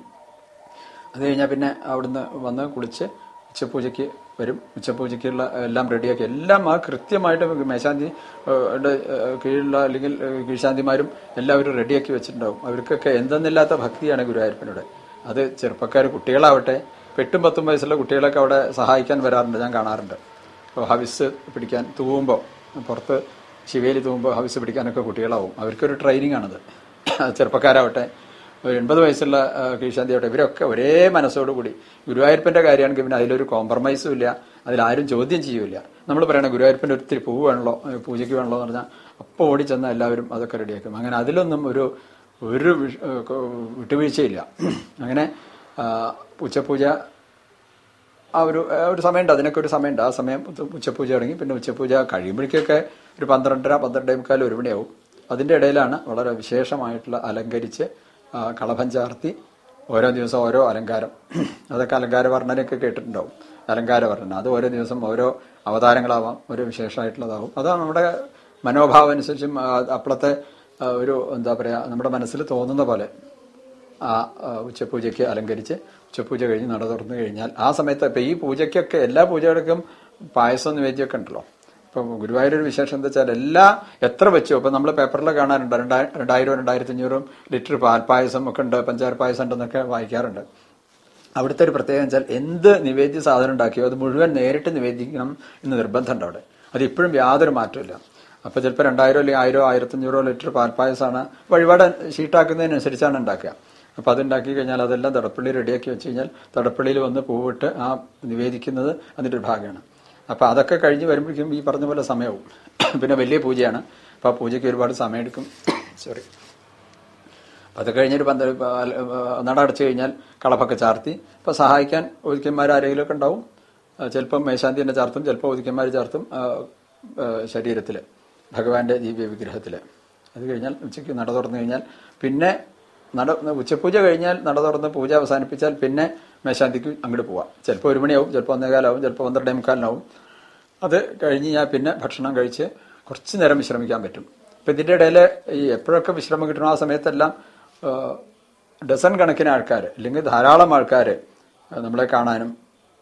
അത് കഴിഞ്ഞാൽ പിന്നെ അവിടുന്ന് വന്ന് കുളിച്ച് ഉച്ചപൂജയ്ക്ക് വരും ഉച്ചപൂജയ്ക്കുള്ള എല്ലാം റെഡിയാക്കി എല്ലാം ആ കൃത്യമായിട്ട് മേശാന്തി ഏഹ്, ടെ, ഏഹ്, കീഴിലുള്ള അല്ലെങ്കിൽ ഏഹ്, കീഴ്ശാന്തിമാരും എല്ലാവരും റെഡിയാക്കി വെച്ചിട്ടുണ്ടാവും അവർക്കൊക്കെ എന്തെന്നില്ലാത്ത ഭക്തിയാണ് ഗുരുവായൂരപ്പനോട് അത് ചെറുപ്പക്കാർ കുട്ടികളാവട്ടെ ഇപ്പം എട്ടും പത്തും വയസ്സുള്ള കുട്ടികളൊക്കെ അവിടെ സഹായിക്കാൻ വരാറുണ്ട് ഞാൻ കാണാറുണ്ട് ഇപ്പോൾ ഹവിസ് പിടിക്കാൻ തൂവുമ്പോൾ പുറത്ത് ശിവേലി തൂവുമ്പോൾ ഹവിസ് പിടിക്കാനൊക്കെ കുട്ടികളാവും അവർക്കൊരു ട്രെയിനിങ് ആണത് ചെറുപ്പക്കാരാവട്ടെ ഒരു എൺപത് വയസ്സുള്ള ആ, കീഴ്ശാന്തിയാവട്ടെ ഇവരൊക്കെ ഒരേ മനസ്സോടുകൂടി ഗുരുവായൂരപ്പൻ്റെ കാര്യമാണെങ്കിൽ പിന്നെ അതിലൊരു കോംപ്രമൈസും ഇല്ല അതിലാരും ചോദ്യം ചെയ്യൂല നമ്മൾ പറയണ ഗുരുവായൂരപ്പൻ്റെ ഒത്തിരി പൂവ് വേണമല്ലോ ഏ, പൂജയ്ക്ക് വേണമല്ലോ എന്ന് പറഞ്ഞാൽ അപ്പോൾ ഓടിച്ചെന്ന് എല്ലാവരും അതൊക്കെ റെഡിയാക്കും അങ്ങനെ അതിലൊന്നും ഒരു ഒരു വിഷ- ഏ, കൊ- വിട്ടുവീഴ്ചയില്ല അങ്ങനെ ആ, ഉച്ചപൂജ ആ ഒരു ആ ഒരു സമയമുണ്ട് അതിനൊക്കെ ഒരു സമയമുണ്ട് ആ സമയം ഉച്ച- ഉച്ചപൂജ തുടങ്ങി പിന്നെ ഉച്ചപൂജ കഴിയുമ്പോഴേക്കൊക്കെ ഒരു പന്ത്രണ്ടര പന്ത്രണ്ടേ മുക്കാൽ ഒരു മണിയാവും അതിൻ്റെ ഇടയിലാണ് വളരെ വിശേഷമായിട്ടുള്ള അലങ്കരിച്ച് ആ, കളഭം ചാർത്തി ഓരോ ദിവസം ഓരോ അലങ്കാരം അതൊക്കെ അലങ്കാര വർണ്ണനയൊക്കെ കേട്ടിട്ടുണ്ടാവും അലങ്കാര വർണ്ണന അത് ഓരോ ദിവസം ഓരോ അവതാരങ്ങളാവാം ഓരോ വിശേഷമായിട്ടുള്ളതാവും അതാണ് നമ്മുടെ മനോഭാവം അനുസരിച്ചും ആ, അപ്പോഴത്തെ ആ, ഒരു എന്താ പറയുക നമ്മുടെ മനസ്സിൽ തോന്നുന്ന പോലെ ആ ആ, ഉച്ചപൂജയ്ക്ക് അലങ്കരിച്ച് ഉച്ചപൂജ കഴിഞ്ഞ് നട തുറന്നു കഴിഞ്ഞാൽ ആ സമയത്ത് ഇപ്പം ഈ പൂജയ്ക്കൊക്കെ എല്ലാ പൂജകൾക്കും പായസം നിവേദ്യമൊക്കെ ഉണ്ടല്ലോ ഇപ്പം ഗുരുവായൂർ ഒരു വിശേഷം എന്താ വെച്ചാൽ എല്ലാ എത്ര വെച്ചോ ഇപ്പം നമ്മൾ പേപ്പറിൽ കാണാറുണ്ട് രണ്ടായി രണ്ടായിരം രണ്ടായിരത്തി അഞ്ഞൂറും ലിറ്റർ പാൽപ്പായസം ഒക്കെ ഉണ്ട് പഞ്ചാര പായസം ഉണ്ടെന്നൊക്കെ വായിക്കാറുണ്ട് അവിടുത്തെ ഒരു പ്രത്യേകത വെച്ചാൽ എന്ത് നിവേദ്യ സാധനം ഉണ്ടാക്കിയോ അത് മുഴുവൻ നേരിട്ട് നിവേദിക്കണം എന്ന് നിർബന്ധമുണ്ട് അവിടെ അത് ഇപ്പോഴും യാതൊരു മാറ്റമില്ല അപ്പോൾ ചിലപ്പോൾ രണ്ടായിരം അല്ലെങ്കിൽ ആയിരോ ആയിരത്തഞ്ഞൂറോ ലിറ്റർ പാൽപ്പായസമാണ് വഴിപാട് ഷീട്ടാക്കുന്നതിനനുസരിച്ചാണ് ഉണ്ടാക്കുക അപ്പോൾ അതുണ്ടാക്കി കഴിഞ്ഞാൽ അതെല്ലാം തടപ്പള്ളി റെഡിയാക്കി വെച്ച് കഴിഞ്ഞാൽ തടപ്പള്ളിയിൽ വന്ന് പൂവിട്ട് ആ നിവേദിക്കുന്നത് അതിൻ്റെ ഒരു ഭാഗമാണ് അപ്പോൾ അതൊക്കെ കഴിഞ്ഞ് വരുമ്പോഴേക്കും ഈ പറഞ്ഞ പോലെ സമയവും പിന്നെ വലിയ പൂജയാണ് അപ്പോൾ ആ പൂജയ്ക്ക് ഒരുപാട് സമയമെടുക്കും സോറി അത് കഴിഞ്ഞൊരു പന്ത നട അടച്ചു കഴിഞ്ഞാൽ കളപ്പൊക്കെ ചാർത്തി ഇപ്പോൾ സഹായിക്കാൻ ഒതുക്കന്മാർ ആരെങ്കിലും ഒക്കെ ഉണ്ടാവും ആ, ചിലപ്പം മേശാന്തി തന്നെ ചാർത്തും ചിലപ്പോൾ ഒതുക്കന്മാർ ചാർത്തും ശരീരത്തിൽ ഭഗവാന്റെ ദിവ്യ വിഗ്രഹത്തിൽ അത് കഴിഞ്ഞാൽ ഉച്ചയ്ക്ക് നട തുറന്നു കഴിഞ്ഞാൽ പിന്നെ നട ഉച്ചപൂജ കഴിഞ്ഞാൽ നട തുറന്ന് പൂജ അവസാനിപ്പിച്ചാൽ പിന്നെ മേശാന്തിക്ക് അങ്ങോട്ട് പോവാം ചിലപ്പോൾ ഒരു മണിയാവും ചിലപ്പോൾ ഒന്നേകാലാവും ചിലപ്പോൾ പന്ത്രണ്ടേ മുക്കാലിനാവും അത് കഴിഞ്ഞ് ഞാൻ പിന്നെ ഭക്ഷണം കഴിച്ച് കുറച്ച് നേരം വിശ്രമിക്കാൻ പറ്റും അപ്പം ഇതിൻ്റെ ഇടയിൽ ഈ എപ്പോഴൊക്കെ വിശ്രമം കിട്ടണോ ആ സമയത്തെല്ലാം ആ, ഡസൻ കണക്കിന് ആൾക്കാർ അല്ലെങ്കിൽ ധാരാളം ആൾക്കാർ നമ്മളെ കാണാനും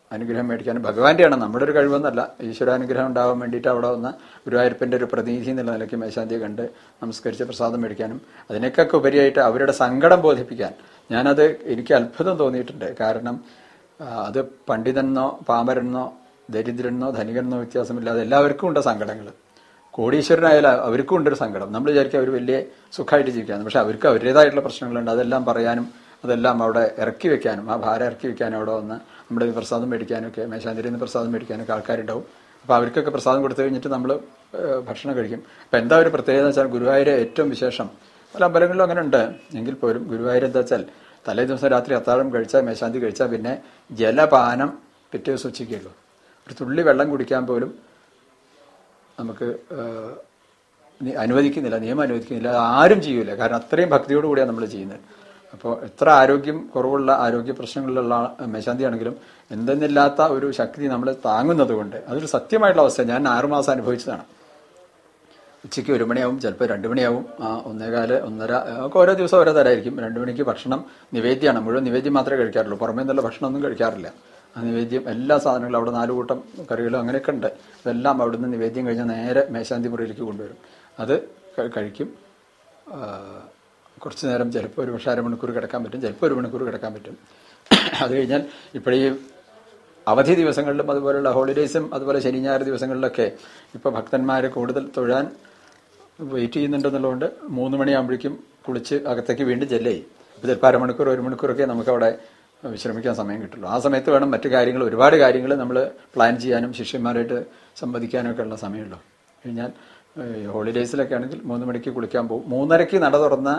അനുഗ്രഹം മേടിക്കാനും ഭഗവാന്റെയാണ് നമ്മുടെ ഒരു കഴിവെന്നല്ല ഈശ്വരാനുഗ്രഹം ഉണ്ടാവാൻ വേണ്ടിയിട്ട് അവിടെ വന്ന ഗുരുവായൂരപ്പൻ്റെ ഒരു പ്രതിനിധി എന്നുള്ള നിലയ്ക്ക് മേശാന്തിയെ കണ്ട് നമസ്കരിച്ച് പ്രസാദം മേടിക്കാനും അതിനേക്കൊക്കെ ഉപരിയായിട്ട് അവരുടെ സങ്കടം ബോധിപ്പിക്കാൻ ഞാനത് എനിക്ക് അത്ഭുതം തോന്നിയിട്ടുണ്ട് കാരണം ആ, അത് പണ്ഡിതനെന്നോ പാമരനെന്നോ ദരിദ്രനെന്നോ ധനികനെന്നോ വ്യത്യാസമില്ലാതെ എല്ലാവർക്കും ഉണ്ട് സങ്കടങ്ങൾ കോടീശ്വരനായാലും അവർക്കും ഉണ്ടൊരു സങ്കടം നമ്മൾ വിചാരിക്കും അവർ വലിയ സുഖമായിട്ട് ജീവിക്കാന്ന് പക്ഷെ അവർക്ക് അവരുടേതായിട്ടുള്ള പ്രശ്നങ്ങളുണ്ട് അതെല്ലാം പറയാനും അതെല്ലാം അവിടെ ഇറക്കി വെക്കാനും ആ ഭാരം ഇറക്കി വെക്കാനും അവിടെ വന്ന് നമ്മുടെ ഈ പ്രസാദം മേടിക്കാനൊക്കെ മേശാന്തിരിയിൽ നിന്ന് പ്രസാദം മേടിക്കാനൊക്കെ ആൾക്കാരുണ്ടാവും അപ്പോൾ അവർക്കൊക്കെ പ്രസാദം കൊടുത്തു കഴിഞ്ഞിട്ട് നമ്മൾ ഭക്ഷണം കഴിക്കും അപ്പം എന്താ ഒരു പ്രത്യേകത എന്ന് വെച്ചാൽ ഗുരുവായൂർ ഏറ്റവും വിശേഷം പല അമ്പലങ്ങളിലും അങ്ങനെ ഉണ്ട് എങ്കിൽ പോലും ഗുരുവായൂർ എന്താ വെച്ചാൽ തലേ ദിവസം രാത്രി അത്താഴം കഴിച്ചാൽ മേശാന്തി കഴിച്ചാൽ പിന്നെ ജലപാനം പിറ്റേ ദിവസം ഉച്ചയ്ക്കുള്ളൂ ഒരു തുള്ളി വെള്ളം കുടിക്കാൻ പോലും നമുക്ക് ഏഹ്, നി- അനുവദിക്കുന്നില്ല നിയമം അനുവദിക്കുന്നില്ല അത് ആരും ചെയ്യൂല കാരണം അത്രയും ഭക്തിയോട് കൂടിയാണ് നമ്മൾ ചെയ്യുന്നത് അപ്പോൾ എത്ര ആരോഗ്യം കുറവുള്ള ആരോഗ്യ പ്രശ്നങ്ങളിലുള്ള ആ- മേശാന്തിയാണെങ്കിലും എന്തെന്നില്ലാത്ത ഒരു ശക്തി നമ്മളെ താങ്ങുന്നത് കൊണ്ട് അതൊരു സത്യമായിട്ടുള്ള അവസ്ഥ ഞാൻ ആറുമാസം അനുഭവിച്ചതാണ് ഉച്ചയ്ക്ക് ഒരു മണിയാവും ചിലപ്പോൾ രണ്ട് മണിയാവും ആ, ഒന്നേകാല് ഒന്നര ഒക്കെ ഓരോ ദിവസം ഓരോ തരമായിരിക്കും രണ്ട് മണിക്ക് ഭക്ഷണം നിവേദ്യമാണ് മുഴുവൻ നിവേദ്യം മാത്രമേ കഴിക്കാറുള്ളൂ പുറമേ നിന്നുള്ള ഭക്ഷണമൊന്നും കഴിക്കാറില്ല ആ നിവേദ്യം എല്ലാ സാധനങ്ങളും അവിടെ നാല് കൂട്ടം കറികളും അങ്ങനെയൊക്കെ ഉണ്ട് അതെല്ലാം അവിടുന്ന് നിവേദ്യം കഴിഞ്ഞാൽ നേരെ മേശാന്തി മുറിയിലേക്ക് കൊണ്ടുവരും അത് ക- കഴിക്കും ആ, കുറച്ച് നേരം ചിലപ്പോൾ ഒരു പക്ഷേ അരമണിക്കൂർ കിടക്കാൻ പറ്റും ചിലപ്പോൾ ഒരു മണിക്കൂർ കിടക്കാൻ പറ്റും അത് കഴിഞ്ഞാൽ ഇപ്പോഴീ അവധി ദിവസങ്ങളിലും അതുപോലുള്ള ഹോളിഡേയ്സും അതുപോലെ ശനി ഞായർ ദിവസങ്ങളിലൊക്കെ ഇപ്പോൾ ഭക്തന്മാർ കൂടുതൽ തൊഴാൻ വെയിറ്റ് ചെയ്യുന്നുണ്ടെന്നുള്ളതുകൊണ്ട് മൂന്ന് മണിയാകുമ്പോഴേക്കും കുളിച്ച് അകത്തേക്ക് വീണ്ടും ചെല്ലേ ഇപ്പോൾ ചിലപ്പോൾ അരമണിക്കൂർ ഒരു മണിക്കൂറൊക്കെ നമുക്ക് അവിടെ വിശ്രമിക്കാൻ സമയം കിട്ടുള്ളൂ ആ സമയത്ത് വേണം മറ്റു കാര്യങ്ങൾ ഒരുപാട് കാര്യങ്ങൾ നമ്മൾ പ്ലാൻ ചെയ്യാനും ശിഷ്യന്മാരായിട്ട് സംവദിക്കാനും ഒക്കെ ഉള്ള സമയമുള്ളൂ കഴിഞ്ഞാൽ ഏഹ്, ഹോളിഡേയ്സിലൊക്കെ ആണെങ്കിൽ മൂന്ന് മണിക്ക് കുളിക്കാൻ പോകും മൂന്നരയ്ക്ക് നട തുറന്ന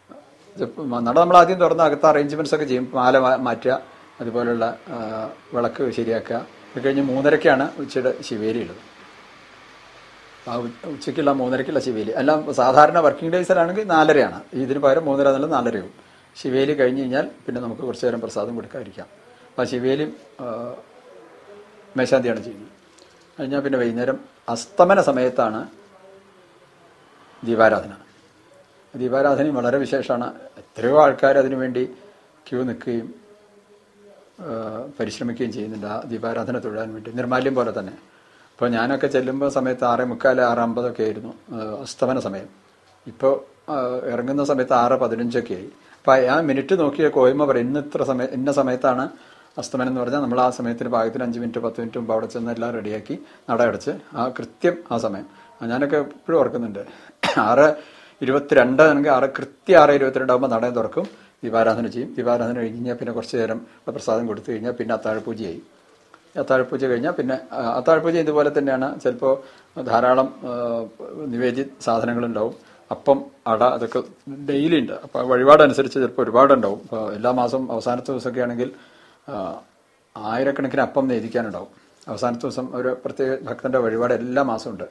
നട നമ്മൾ ആദ്യം തുറന്ന അകത്ത് അറേഞ്ച്മെന്റ്സ് ഒക്കെ ചെയ്യും മാല മാ- മാറ്റുക അതുപോലുള്ള ആ, വിളക്ക് ശരിയാക്കുക അത് കഴിഞ്ഞ് മൂന്നരയ്ക്കാണ് ഉച്ചയുടെ ശിവേലി ഉള്ളത് ആ ഉ- ഉച്ചയ്ക്കുള്ള മൂന്നരയ്ക്കുള്ള ശിവേലി എല്ലാം സാധാരണ വർക്കിംഗ് ഡേയ്സിലാണെങ്കിൽ നാലരയാണ് ഇതിന് പകരം മൂന്നര എന്നുള്ള നാലരയും ശിവേലി കഴിഞ്ഞ് കഴിഞ്ഞാൽ പിന്നെ നമുക്ക് കുറച്ച് നേരം പ്രസാദം കൊടുക്കാതിരിക്കാം അപ്പോൾ ആ ശിവേലിയും ആ, മേശാന്തിയാണ് ചെയ്യുന്നത് കഴിഞ്ഞാൽ പിന്നെ വൈകുന്നേരം അസ്തമന സമയത്താണ് ദീപാരാധന ദീപാരാധനയും വളരെ വിശേഷമാണ് എത്രയോ ആൾക്കാർ അതിനുവേണ്ടി ക്യൂ നിൽക്കുകയും ആ, പരിശ്രമിക്കുകയും ചെയ്യുന്നുണ്ട് ആ ദീപാരാധന തൊഴാൻ വേണ്ടി നിർമാല്യം പോലെ തന്നെ ഇപ്പോൾ ഞാനൊക്കെ ചെല്ലുമ്പോൾ സമയത്ത് ആറ് മുക്കാൽ ആറ് അമ്പതൊക്കെ ആയിരുന്നു ആ, അസ്തമന സമയം ഇപ്പോൾ ഇറങ്ങുന്ന സമയത്ത് ആറ് പതിനഞ്ചൊക്കെ ആയി അപ്പോൾ ആ മിനിറ്റ് നോക്കിയ കോയ്മ പറയും ഇന്ന് ഇത്ര സമയം ഇന്ന സമയത്താണ് അസ്തമനം എന്ന് പറഞ്ഞാൽ നമ്മൾ ആ സമയത്തിന് പാകത്തിന് അഞ്ച് മിനിറ്റ് പത്ത് മിനിറ്റ് മുമ്പ് അവിടെ ചെന്ന് എല്ലാം റെഡിയാക്കി നട അടച്ച് ആ കൃത്യം ആ സമയം ആ, ഞാനൊക്കെ ഇപ്പോഴും ഓർക്കുന്നുണ്ട് ആറ് ഇരുപത്തിരണ്ട് ആണെങ്കിൽ ആറ് കൃത്യം ആറ് ഇരുപത്തിരണ്ടാകുമ്പോൾ നട തുറക്കും ദീപാരാധന ചെയ്യും ദീപാരാധന കഴിഞ്ഞ് കഴിഞ്ഞാൽ പിന്നെ കുറച്ച് നേരം പ്രസാദം കൊടുത്തു കഴിഞ്ഞാൽ പിന്നെ അത്താഴപൂജയായി അത്താഴപൂജ കഴിഞ്ഞാൽ പിന്നെ ആ, അത്താഴപൂജ ഇതുപോലെ തന്നെയാണ് ചിലപ്പോൾ ധാരാളം ആ, നിവേദ്യ സാധനങ്ങളുണ്ടാവും അപ്പം അട അതൊക്കെ ഡെയിലി ഉണ്ട് അപ്പോൾ വഴിപാടനുസരിച്ച് ചിലപ്പോൾ ഒരുപാടുണ്ടാവും ഇപ്പോൾ എല്ലാ മാസം അവസാനത്തെ ദിവസമൊക്കെ ആണെങ്കിൽ ആ, ആയിരക്കണക്കിന് അപ്പം നേദിക്കാനുണ്ടാവും അവസാനത്തെ ദിവസം ഒരു പ്രത്യേക ഭക്തന്റെ വഴിപാട് എല്ലാ മാസവും ഉണ്ട്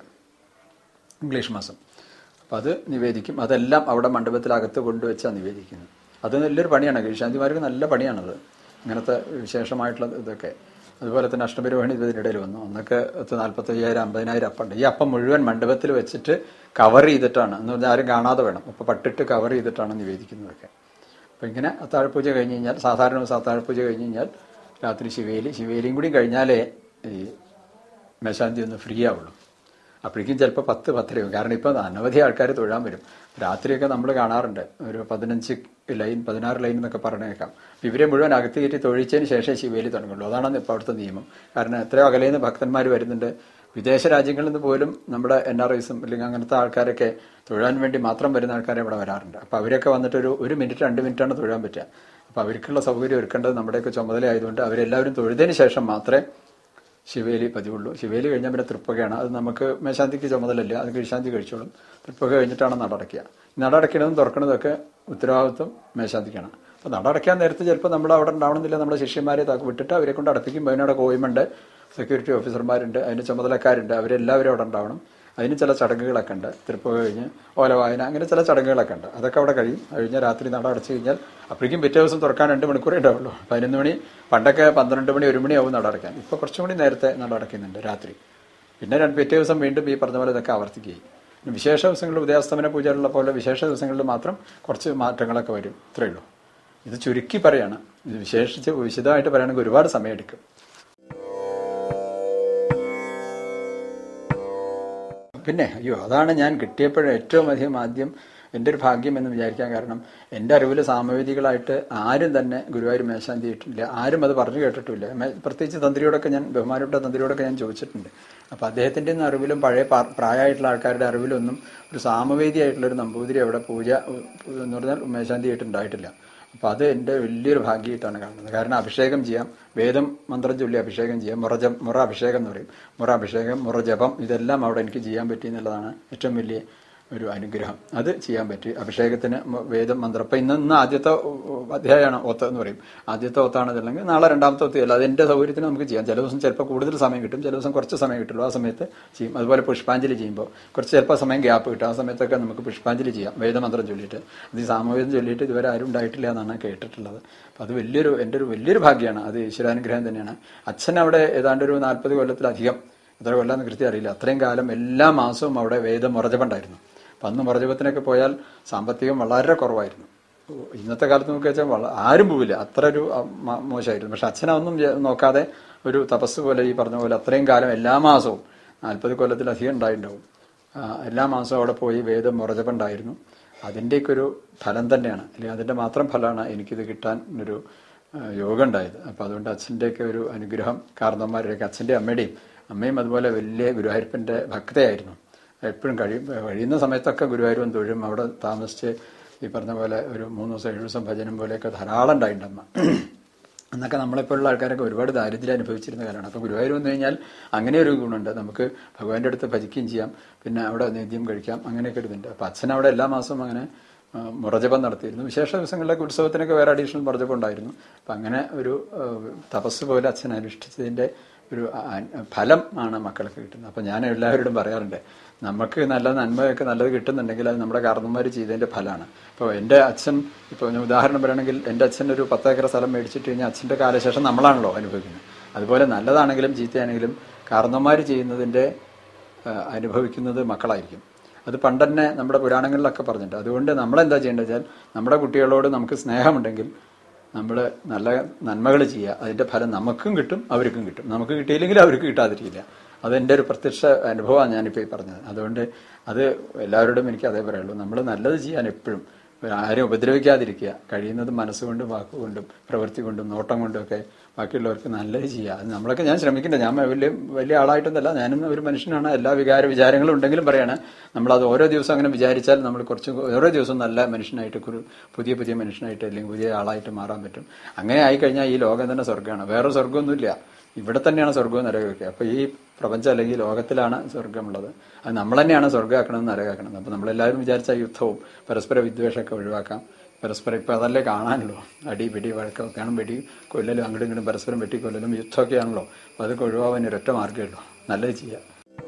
ഇംഗ്ലീഷ് മാസം അപ്പം അത് നിവേദിക്കും അതെല്ലാം അവിടെ മണ്ഡപത്തിലകത്ത് കൊണ്ടുവച്ചാണ് നിവേദിക്കുന്നത് അത് നല്ലൊരു പണിയാണ് ഗീഷാന്തിമാർക്ക് നല്ല പണിയാണത് അങ്ങനത്തെ വിശേഷമായിട്ടുള്ള ഇതൊക്കെ അതുപോലെ തന്നെ അഷ്ടമിരോഹിണി ഇതിനിടയിൽ വന്നു അന്നൊക്കെ പത്ത് നാൽപ്പത്തയ്യായിരം അമ്പതിനായിരം അപ്പം ഉണ്ട് ഈ അപ്പം മുഴുവൻ മണ്ഡപത്തിൽ വെച്ചിട്ട് കവർ ചെയ്തിട്ടാണ് എന്ന് പറഞ്ഞാൽ ആരും കാണാതെ വേണം അപ്പോൾ പട്ടിട്ട് കവർ ചെയ്തിട്ടാണ് നിവേദിക്കുന്നതൊക്കെ അപ്പം ഇങ്ങനെ അത്താഴപ്പൂജ കഴിഞ്ഞ് കഴിഞ്ഞാൽ സാധാരണ ദിവസം അത്താഴപ്പൂജ കഴിഞ്ഞ് കഴിഞ്ഞാൽ രാത്രി ശിവേലി ശിവേലിയും കൂടി കഴിഞ്ഞാലേ ഈ മേശാന്തി ഒന്ന് ഫ്രീ ആവുള്ളൂ അപ്പോഴേക്കും ചിലപ്പോൾ പത്ത് പത്തരയും കാരണം ഇപ്പം അനവധി ആൾക്കാർ തൊഴാൻ വരും രാത്രിയൊക്കെ നമ്മൾ കാണാറുണ്ട് ഒരു പതിനഞ്ച് ലൈൻ പതിനാറ് ലൈൻ എന്നൊക്കെ പറഞ്ഞേക്കാം ഇവരെ മുഴുവൻ അകത്ത് കയറ്റി തൊഴിച്ചതിന് ശേഷം ശിവേലി തുടങ്ങുള്ളൂ അതാണ് ഇപ്പോൾ അവിടുത്തെ നിയമം കാരണം എത്രയോ അകലയിൽ നിന്ന് ഭക്തന്മാർ വരുന്നുണ്ട് വിദേശ രാജ്യങ്ങളിൽ നിന്ന് പോലും നമ്മുടെ എൻ ആർ ഐസും അല്ലെങ്കിൽ അങ്ങനത്തെ ആൾക്കാരൊക്കെ തൊഴാൻ വേണ്ടി മാത്രം വരുന്ന ആൾക്കാരെ ഇവിടെ വരാറുണ്ട് അപ്പോൾ അവരൊക്കെ വന്നിട്ട് ഒരു ഒരു മിനിറ്റ് രണ്ട് മിനിറ്റാണ് തൊഴാൻ പറ്റുക അപ്പോൾ അവർക്കുള്ള സൗകര്യം ഒരുക്കേണ്ടത് നമ്മുടെയൊക്കെ ചുമതല ആയതുകൊണ്ട് അവരെല്ലാവരും തൊഴുതതിന് ശേഷം മാത്രമേ ശിവേലി പതിവുള്ളൂ ശിവേലി കഴിഞ്ഞാൽ പിന്നെ തൃപ്പകയാണ് അത് നമുക്ക് മേശാന്തിക്ക് ചുമതലയില്ല അത് കിഴിശാന്തി കഴിച്ചോളും തൃപ്പക കഴിഞ്ഞിട്ടാണ് നടടയ്ക്കുക ഈ നടടയ്ക്കണതും തുറക്കണതൊക്കെ ഉത്തരവാദിത്വം മേശാന്തിക്കാണ് അപ്പോൾ നടടയ്ക്കാൻ നേരത്തെ ചിലപ്പോൾ നമ്മൾ അവിടെ ഉണ്ടാവണമെന്നില്ല നമ്മുടെ ശിഷ്യന്മാരെ താക്ക് വിട്ടിട്ട് അവരെ കൊണ്ട് അടപ്പിക്കും അതിനവിടെ കോയുമുണ്ട് സെക്യൂരിറ്റി ഓഫീസർമാരുണ്ട് അതിന് ചുമതലക്കാരുണ്ട് അവരെല്ലാവരും അവിടെ ഉണ്ടാവണം അതിന് ചില ചടങ്ങുകളൊക്കെ ഉണ്ട് തൃപ്പക കഴിഞ്ഞ് ഓലവായന അങ്ങനെ ചില ചടങ്ങുകളൊക്കെ ഉണ്ട് അതൊക്കെ അവിടെ കഴിയും അത് കഴിഞ്ഞാൽ രാത്രി നട അടച്ചു കഴിഞ്ഞാൽ അപ്പോഴേക്കും പിറ്റേ ദിവസം തുറക്കാൻ രണ്ട് മണിക്കൂറേ ഉണ്ടാവുള്ളൂ പതിനൊന്ന് മണി പണ്ടൊക്കെ പന്ത്രണ്ട് മണി ഒരു മണിയാവും നട അടയ്ക്കാൻ ഇപ്പോൾ കുറച്ചും കൂടി നേരത്തെ നട അടയ്ക്കുന്നുണ്ട് രാത്രി പിന്നെ രണ്ട് പിറ്റേ ദിവസം വീണ്ടും ഈ പറഞ്ഞ പോലെ ഇതൊക്കെ ആവർത്തിക്കുകയും പിന്നെ വിശേഷ ദിവസങ്ങളിൽ ഉദയാസ്തമന പൂജകളുള്ള പോലെ വിശേഷ ദിവസങ്ങളിൽ മാത്രം കുറച്ച് മാറ്റങ്ങളൊക്കെ വരും ഇത്രയേ ഉള്ളൂ ഇത് ചുരുക്കി പറയാണ് ഇത് വിശേഷിച്ച് വിശദമായിട്ട് പറയുകയാണെങ്കിൽ ഒരുപാട് സമയമെടുക്കും പിന്നെ അയ്യോ അതാണ് ഞാൻ കിട്ടിയപ്പോഴും ഏറ്റവും അധികം ആദ്യം എൻ്റെ ഒരു ഭാഗ്യം എന്ന് വിചാരിക്കാൻ കാരണം എൻ്റെ അറിവിൽ സാമവേദികളായിട്ട് ആരും തന്നെ ഗുരുവായൂർ മേശാന്തി ഇട്ടില്ല ആരും അത് പറഞ്ഞു കേട്ടിട്ടില്ല മേ- പ്രത്യേകിച്ച് തന്ത്രിയോടൊക്കെ ഞാൻ ബഹുമാനപ്പെട്ട തന്ത്രിയോടൊക്കെ ഞാൻ ചോദിച്ചിട്ടുണ്ട് അപ്പോൾ അദ്ദേഹത്തിൻ്റെ ഒന്നും അറിവിലും പഴയ പാ- പ്രായമായിട്ടുള്ള ആൾക്കാരുടെ അറിവിലൊന്നും ഒരു സാമവേദി ആയിട്ടുള്ള ഒരു നമ്പൂതിരി അവിടെ പൂജ ഉ- എന്ന് പറഞ്ഞാൽ മേശാന്തി ആയിട്ട് ഉണ്ടായിട്ടില്ല അപ്പോൾ അത് എൻ്റെ വലിയൊരു ഭാഗ്യമായിട്ടാണ് കാണുന്നത് കാരണം അഭിഷേകം ചെയ്യാം വേദം മന്ത്രം ചൊല്ലി അഭിഷേകം ചെയ്യാം മുറജം മുറ അഭിഷേകം എന്ന് പറയും മുറ അഭിഷേകം മുറ ജപം ഇതെല്ലാം അവിടെ എനിക്ക് ചെയ്യാൻ പറ്റി എന്നുള്ളതാണ് ഏറ്റവും വലിയ ഒരു അനുഗ്രഹം അത് ചെയ്യാൻ പറ്റി അഭിഷേകത്തിന് മ- വേദം മന്ത്രം അപ്പം ഇന്ന് ഇന്ന് ആദ്യത്തെ ഉ- ഉ- അധ്യായമാണ് ഒത്ത് എന്ന് പറയും ആദ്യത്തെ ഒത്താണെന്നുണ്ടെങ്കിൽ നാളെ രണ്ടാമത്തെ ഒത്തിയല്ല അത് എൻ്റെ സൗകര്യത്തിന് നമുക്ക് ചെയ്യാം ചില ദിവസം ചിലപ്പോൾ കൂടുതൽ സമയം കിട്ടും ചില ദിവസം കുറച്ച് സമയം കിട്ടുള്ളൂ ആ സമയത്ത് ചെയ്യും അതുപോലെ പുഷ്പാഞ്ജലി ചെയ്യുമ്പോൾ കുറച്ച് ചിലപ്പോൾ സമയം ഗ്യാപ്പ് കിട്ടും ആ സമയത്തൊക്കെ നമുക്ക് പുഷ്പാഞ്ജലി ചെയ്യാം വേദമന്ത്രം ചൊല്ലിയിട്ട് അത് ഈ സാമവേദം ചൊല്ലിയിട്ട് ഇതുവരെ ആരും ഉണ്ടായിട്ടില്ല എന്നാണ് കേട്ടിട്ടുള്ളത് അപ്പം അത് വലിയൊരു എൻ്റെ ഒരു വലിയൊരു ഭാഗ്യമാണ് അത് ഈശ്വരാനുഗ്രഹം തന്നെയാണ് അച്ഛൻ അവിടെ ഏതാണ്ട് ഒരു നാൽപ്പത് കൊല്ലത്തിലധികം എത്ര കൊല്ലം കൃത്യം അറിയില്ല അത്രയും കാലം എല്ലാ മാസവും അവിടെ വേദം മുറജപുണ്ടായിരുന്നു അപ്പം അന്ന് മുറജപത്തിനൊക്കെ പോയാൽ സാമ്പത്തികം വളരെ കുറവായിരുന്നു ഇന്നത്തെ കാലത്ത് നോക്കി വെച്ചാൽ വള ആരും പോവില്ല അത്ര ഒരു അ, മ- മോശമായിരുന്നു പക്ഷെ അച്ഛനൊന്നും ചെ- നോക്കാതെ ഒരു തപസ് പോലെ ഈ പറഞ്ഞ പോലെ അത്രയും കാലം എല്ലാ മാസവും നാൽപ്പത് കൊല്ലത്തിലധികം ഉണ്ടായിട്ടുണ്ടാവും ആ, എല്ലാ മാസവും അവിടെ പോയി വേദം മുറജപുണ്ടായിരുന്നു അതിൻ്റെയൊക്കെ ഒരു ഫലം തന്നെയാണ് അല്ലെങ്കിൽ അതിൻ്റെ മാത്രം ഫലമാണ് എനിക്കിത് കിട്ടാൻ ഒരു ആ, യോഗം ഉണ്ടായത് അപ്പം അതുകൊണ്ട് അച്ഛൻ്റെയൊക്കെ ഒരു അനുഗ്രഹം കാരണന്മാരുടെയൊക്കെ അച്ഛൻ്റെ അമ്മയുടെയും അമ്മയും അതുപോലെ വലിയ ഗുരുവായൂരപ്പൻ്റെ ഭക്തയായിരുന്നു എപ്പോഴും കഴിയും കഴിയുന്ന സമയത്തൊക്കെ ഗുരുവായൂരും തൊഴും അവിടെ താമസിച്ച് ഈ പറഞ്ഞ പോലെ ഒരു മൂന്ന് ദിവസം ഏഴ് ദിവസം ഭജനം പോലെയൊക്കെ ധാരാളം ഉണ്ടായിട്ടുണ്ട് അമ്മ എന്നൊക്കെ നമ്മളെപ്പോലുള്ള ആൾക്കാരൊക്കെ ഒരുപാട് ദാരിദ്ര്യം അനുഭവിച്ചിരുന്ന കാലമാണ് അപ്പോൾ ഗുരുവായൂർ വന്നു കഴിഞ്ഞാൽ അങ്ങനെ ഒരു ഗുണമുണ്ട് നമുക്ക് ഭഗവാന്റെ അടുത്ത് ഭജിക്കുകയും ചെയ്യാം പിന്നെ അവിടെ നിത്യം കഴിക്കാം അങ്ങനെയൊക്കെ ഒരു ഇതുണ്ട് അപ്പോൾ അച്ഛൻ അവിടെ എല്ലാ മാസവും അങ്ങനെ ആ, മുറജപം നടത്തിയിരുന്നു വിശേഷ ദിവസങ്ങളിലൊക്കെ ഉത്സവത്തിനൊക്കെ വേറെ അഡീഷണൽ മുറജപം ഉണ്ടായിരുന്നു അപ്പം അങ്ങനെ ഒരു ആ, തപസ് പോലെ അച്ഛൻ അനുഷ്ഠിച്ചതിൻ്റെ ഒരു ആ- ഫലം ആണ് മക്കൾക്ക് കിട്ടുന്നത് അപ്പം ഞാൻ എല്ലാവരോടും പറയാറുണ്ട് നമുക്ക് നല്ല നന്മയൊക്കെ നല്ലത് കിട്ടുന്നുണ്ടെങ്കിൽ അത് നമ്മുടെ കാരണന്മാർ ചെയ്തതിൻ്റെ ഫലമാണ് ഇപ്പോൾ എൻ്റെ അച്ഛൻ ഇപ്പോൾ ഞാൻ ഉദാഹരണം പറയുകയാണെങ്കിൽ എൻ്റെ അച്ഛൻ ഒരു പത്ത് ഏക്കർ സ്ഥലം മേടിച്ചിട്ട് കഴിഞ്ഞാൽ അച്ഛൻ്റെ കാലശേഷം നമ്മളാണല്ലോ അനുഭവിക്കുന്നത് അതുപോലെ നല്ലതാണെങ്കിലും ചീത്തയാണെങ്കിലും കാരണന്മാർ ചെയ്യുന്നതിൻ്റെ ആ, അനുഭവിക്കുന്നത് മക്കളായിരിക്കും അത് പണ്ട് തന്നെ നമ്മുടെ പുരാണങ്ങളിലൊക്കെ പറഞ്ഞിട്ടുണ്ട് അതുകൊണ്ട് നമ്മളെന്താ ചെയ്യേണ്ടത് വെച്ചാൽ നമ്മുടെ കുട്ടികളോട് നമുക്ക് സ്നേഹമുണ്ടെങ്കിൽ നമ്മൾ നല്ല നന്മകൾ ചെയ്യുക അതിൻ്റെ ഫലം നമുക്കും കിട്ടും അവർക്കും കിട്ടും നമുക്ക് കിട്ടിയില്ലെങ്കിൽ അവർക്ക് കിട്ടാതിരിക്കില്ല അതെൻ്റെ ഒരു പ്രത്യക്ഷ അനുഭവമാണ് ഞാനിപ്പോൾ ഈ പറഞ്ഞത് അതുകൊണ്ട് അത് എല്ലാവരോടും എനിക്ക് അതേ പറയുള്ളൂ നമ്മൾ നല്ലത് ചെയ്യാൻ എപ്പോഴും ആരും ഉപദ്രവിക്കാതിരിക്കുക കഴിയുന്നത് മനസ്സുകൊണ്ടും വാക്കുകൊണ്ടും പ്രവൃത്തി കൊണ്ടും നോട്ടം കൊണ്ടും ഒക്കെ ബാക്കിയുള്ളവർക്ക് നല്ലത് ചെയ്യുക അത് നമ്മളൊക്കെ ഞാൻ ശ്രമിക്കണ്ട ഞാൻ വലിയ വലിയ ആളായിട്ടൊന്നല്ല ഞാനും ഒരു മനുഷ്യനാണ് എല്ലാ വികാര വിചാരങ്ങളും ഉണ്ടെങ്കിലും പറയാണ് നമ്മളത് ഓരോ ദിവസം അങ്ങനെ വിചാരിച്ചാൽ നമ്മൾ കുറച്ച് ഓരോ ദിവസവും നല്ല മനുഷ്യനായിട്ട് ഒരു പുതിയ പുതിയ മനുഷ്യനായിട്ട് അല്ലെങ്കിൽ പുതിയ ആളായിട്ട് മാറാൻ പറ്റും അങ്ങനെ ആയിക്കഴിഞ്ഞാൽ ഈ ലോകം തന്നെ സ്വർഗ്ഗമാണ് വേറെ സ്വർഗ്ഗമൊന്നുമില്ല ഇവിടെ തന്നെയാണ് സ്വർഗവും നരകമൊക്കെ അപ്പോൾ ഈ പ്രപഞ്ചം അല്ലെങ്കിൽ ലോകത്തിലാണ് സ്വർഗമുള്ളത് അത് നമ്മൾ തന്നെയാണ് സ്വർഗ്ഗമാക്കണമെന്ന് നരകാക്കണം അപ്പോൾ നമ്മളെല്ലാവരും വിചാരിച്ച ആ യുദ്ധവും പരസ്പര വിദ്വേഷമൊക്കെ ഒഴിവാക്കാം പരസ്പരം ഇപ്പം അതല്ലേ കാണാനുള്ളൂ അടി പിടി വഴക്കൊക്കെയാണ് വെടി കൊല്ലലും അങ്ങോട്ടും ഇങ്ങോട്ടും പരസ്പരം വെട്ടി കൊല്ലലും യുദ്ധമൊക്കെയാണല്ലോ അപ്പോൾ അതൊക്കെ ഒഴിവാകാൻ ഒരൊറ്റ മാർഗ്ഗമേ ഉള്ളൂ നല്ലത് ചെയ്യാം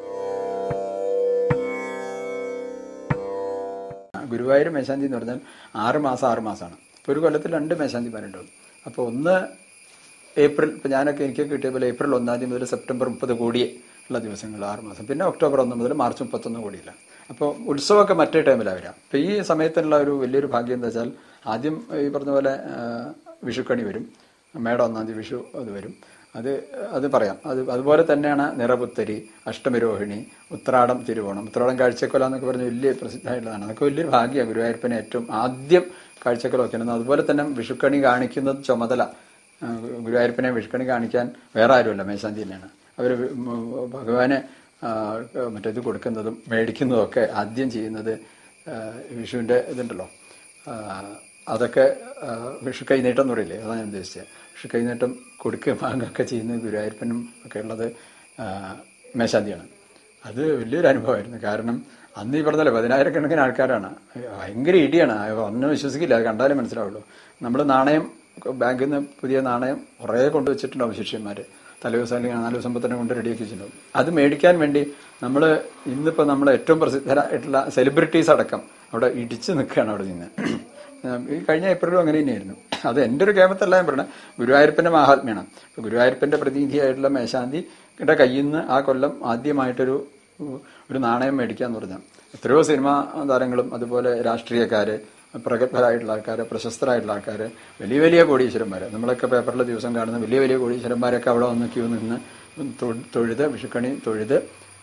ഗുരുവായൂർ മേശാന്തി എന്ന് പറഞ്ഞാൽ ആറ് മാസം ആറ് മാസമാണ് ഇപ്പോൾ ഒരു കൊല്ലത്തിൽ രണ്ട് മേശാന്തിമാരുണ്ടാവും അപ്പോൾ ഒന്ന് ഏപ്രിൽ ഇപ്പം ഞാനൊക്കെ എനിക്ക് കിട്ടിയ പോലെ ഏപ്രിൽ ഒന്നാം തീയതി മുതൽ സെപ്റ്റംബർ മുപ്പത് കോടിയെ ഉള്ള ദിവസങ്ങൾ ആറ് മാസം പിന്നെ ഒക്ടോബർ ഒന്ന് മുതൽ മാർച്ച് മുപ്പത്തൊന്ന് കോടിയില്ല അപ്പോൾ ഉത്സവമൊക്കെ മറ്റേ ടൈമിലാണ് വരിക അപ്പോൾ ഈ സമയത്തുള്ള ഒരു വലിയൊരു ഭാഗ്യം എന്താ വെച്ചാൽ ആദ്യം ഈ പറഞ്ഞ പോലെ ആ, വിഷുക്കണി വരും മേടം ഒന്നാം തീയതി വിഷു അത് വരും അത് അത് പറയാം അത് അതുപോലെ തന്നെയാണ് നിറപുത്തരി അഷ്ടമിരോഹിണി ഉത്രാടം തിരുവോണം ഉത്രാടം കാഴ്ചക്കൊല എന്നൊക്കെ പറഞ്ഞ് വലിയ പ്രസിദ്ധമായിട്ടുള്ളതാണ് അതൊക്കെ വലിയൊരു ഭാഗ്യമാണ് ഗുരുവായൂരപ്പനെ ഏറ്റവും ആദ്യം കാഴ്ചക്കൊലമൊക്കെയാണ് അതുപോലെ തന്നെ വിഷുക്കണി കാണിക്കുന്നത് ചുമതല ആ, ഗുരുവായൂരപ്പനെ വിഷുക്കണി കാണിക്കാൻ വേറെ ആരുമല്ല മേശാന്തി തന്നെയാണ് അവർ ഭഗവാന് ആ, മറ്റേത് കൊടുക്കുന്നതും മേടിക്കുന്നതും ഒക്കെ ആദ്യം ചെയ്യുന്നത് ആ, വിഷുവിൻ്റെ ഇതുണ്ടല്ലോ ആ, അതൊക്കെ ആ, വിഷു കൈനീട്ടം എന്ന് പറയില്ലേ അതാണ് ഞാൻ ഉദ്ദേശിച്ചത് വിഷു കൈനീട്ടം കൊടുക്കുക വാങ്ങുകയൊക്കെ ചെയ്യുന്നത് ഗുരുവായൂരപ്പനും ഒക്കെ ഉള്ളത് ആ, മേശാന്തിയാണ് അത് വലിയൊരു അനുഭവമായിരുന്നു കാരണം അന്ന് ഈ പറഞ്ഞല്ലോ പതിനായിരക്കണക്കിന് ആൾക്കാരാണ് ഭയങ്കര ഇടിയാണ് ഒന്നും വിശ്വസിക്കില്ല അത് കണ്ടാലേ മനസ്സിലാവുള്ളൂ നമ്മൾ നാണയം ബാങ്കിൽ നിന്ന് പുതിയ നാണയം കുറേ കൊണ്ടുവച്ചിട്ടുണ്ടാവും ശിഷ്യന്മാർ തലേദിവസം അല്ലെങ്കിൽ നാല് ദിവസം തന്നെ കൊണ്ട് റെഡിയാക്കി വെച്ചിട്ടുണ്ടാവും അത് മേടിക്കാൻ വേണ്ടി നമ്മൾ ഇന്നിപ്പോൾ നമ്മൾ ഏറ്റവും പ്രസിദ്ധരായിട്ടുള്ള സെലിബ്രിറ്റീസ് അടക്കം അവിടെ ഇടിച്ച് നിൽക്കുകയാണ് അവിടെ നിന്ന് ഈ കഴിഞ്ഞ ഏപ്രിലും അങ്ങനെ തന്നെയായിരുന്നു അത് എൻ്റെ ഒരു കേമത്തല്ല ഞാൻ പറഞ്ഞത് ഗുരുവായൂരപ്പൻ്റെ മഹാത്മ്യാണ് അപ്പോൾ ഗുരുവായൂരപ്പൻ്റെ പ്രതിനിധിയായിട്ടുള്ള മേശാന്തിയുടെ കയ്യിൽ നിന്ന് ആ കൊല്ലം ആദ്യമായിട്ടൊരു ഒരു നാണയം മേടിക്കാന്ന് പറഞ്ഞാൽ എത്രയോ സിനിമാ താരങ്ങളും അതുപോലെ രാഷ്ട്രീയക്കാര് പ്രഗത്ഭരായിട്ടുള്ള ആൾക്കാർ പ്രശസ്തരായിട്ടുള്ള ആൾക്കാർ വലിയ വലിയ കോടീശ്വരന്മാർ നമ്മളൊക്കെ പേപ്പറിൽ ദിവസം കാണുന്ന വലിയ വലിയ കോടീശ്വരന്മാരൊക്കെ അവിടെ വന്ന് ക്യൂ നിന്ന് തൊ- തൊഴുത് വിഷുക്കണി തൊഴുത്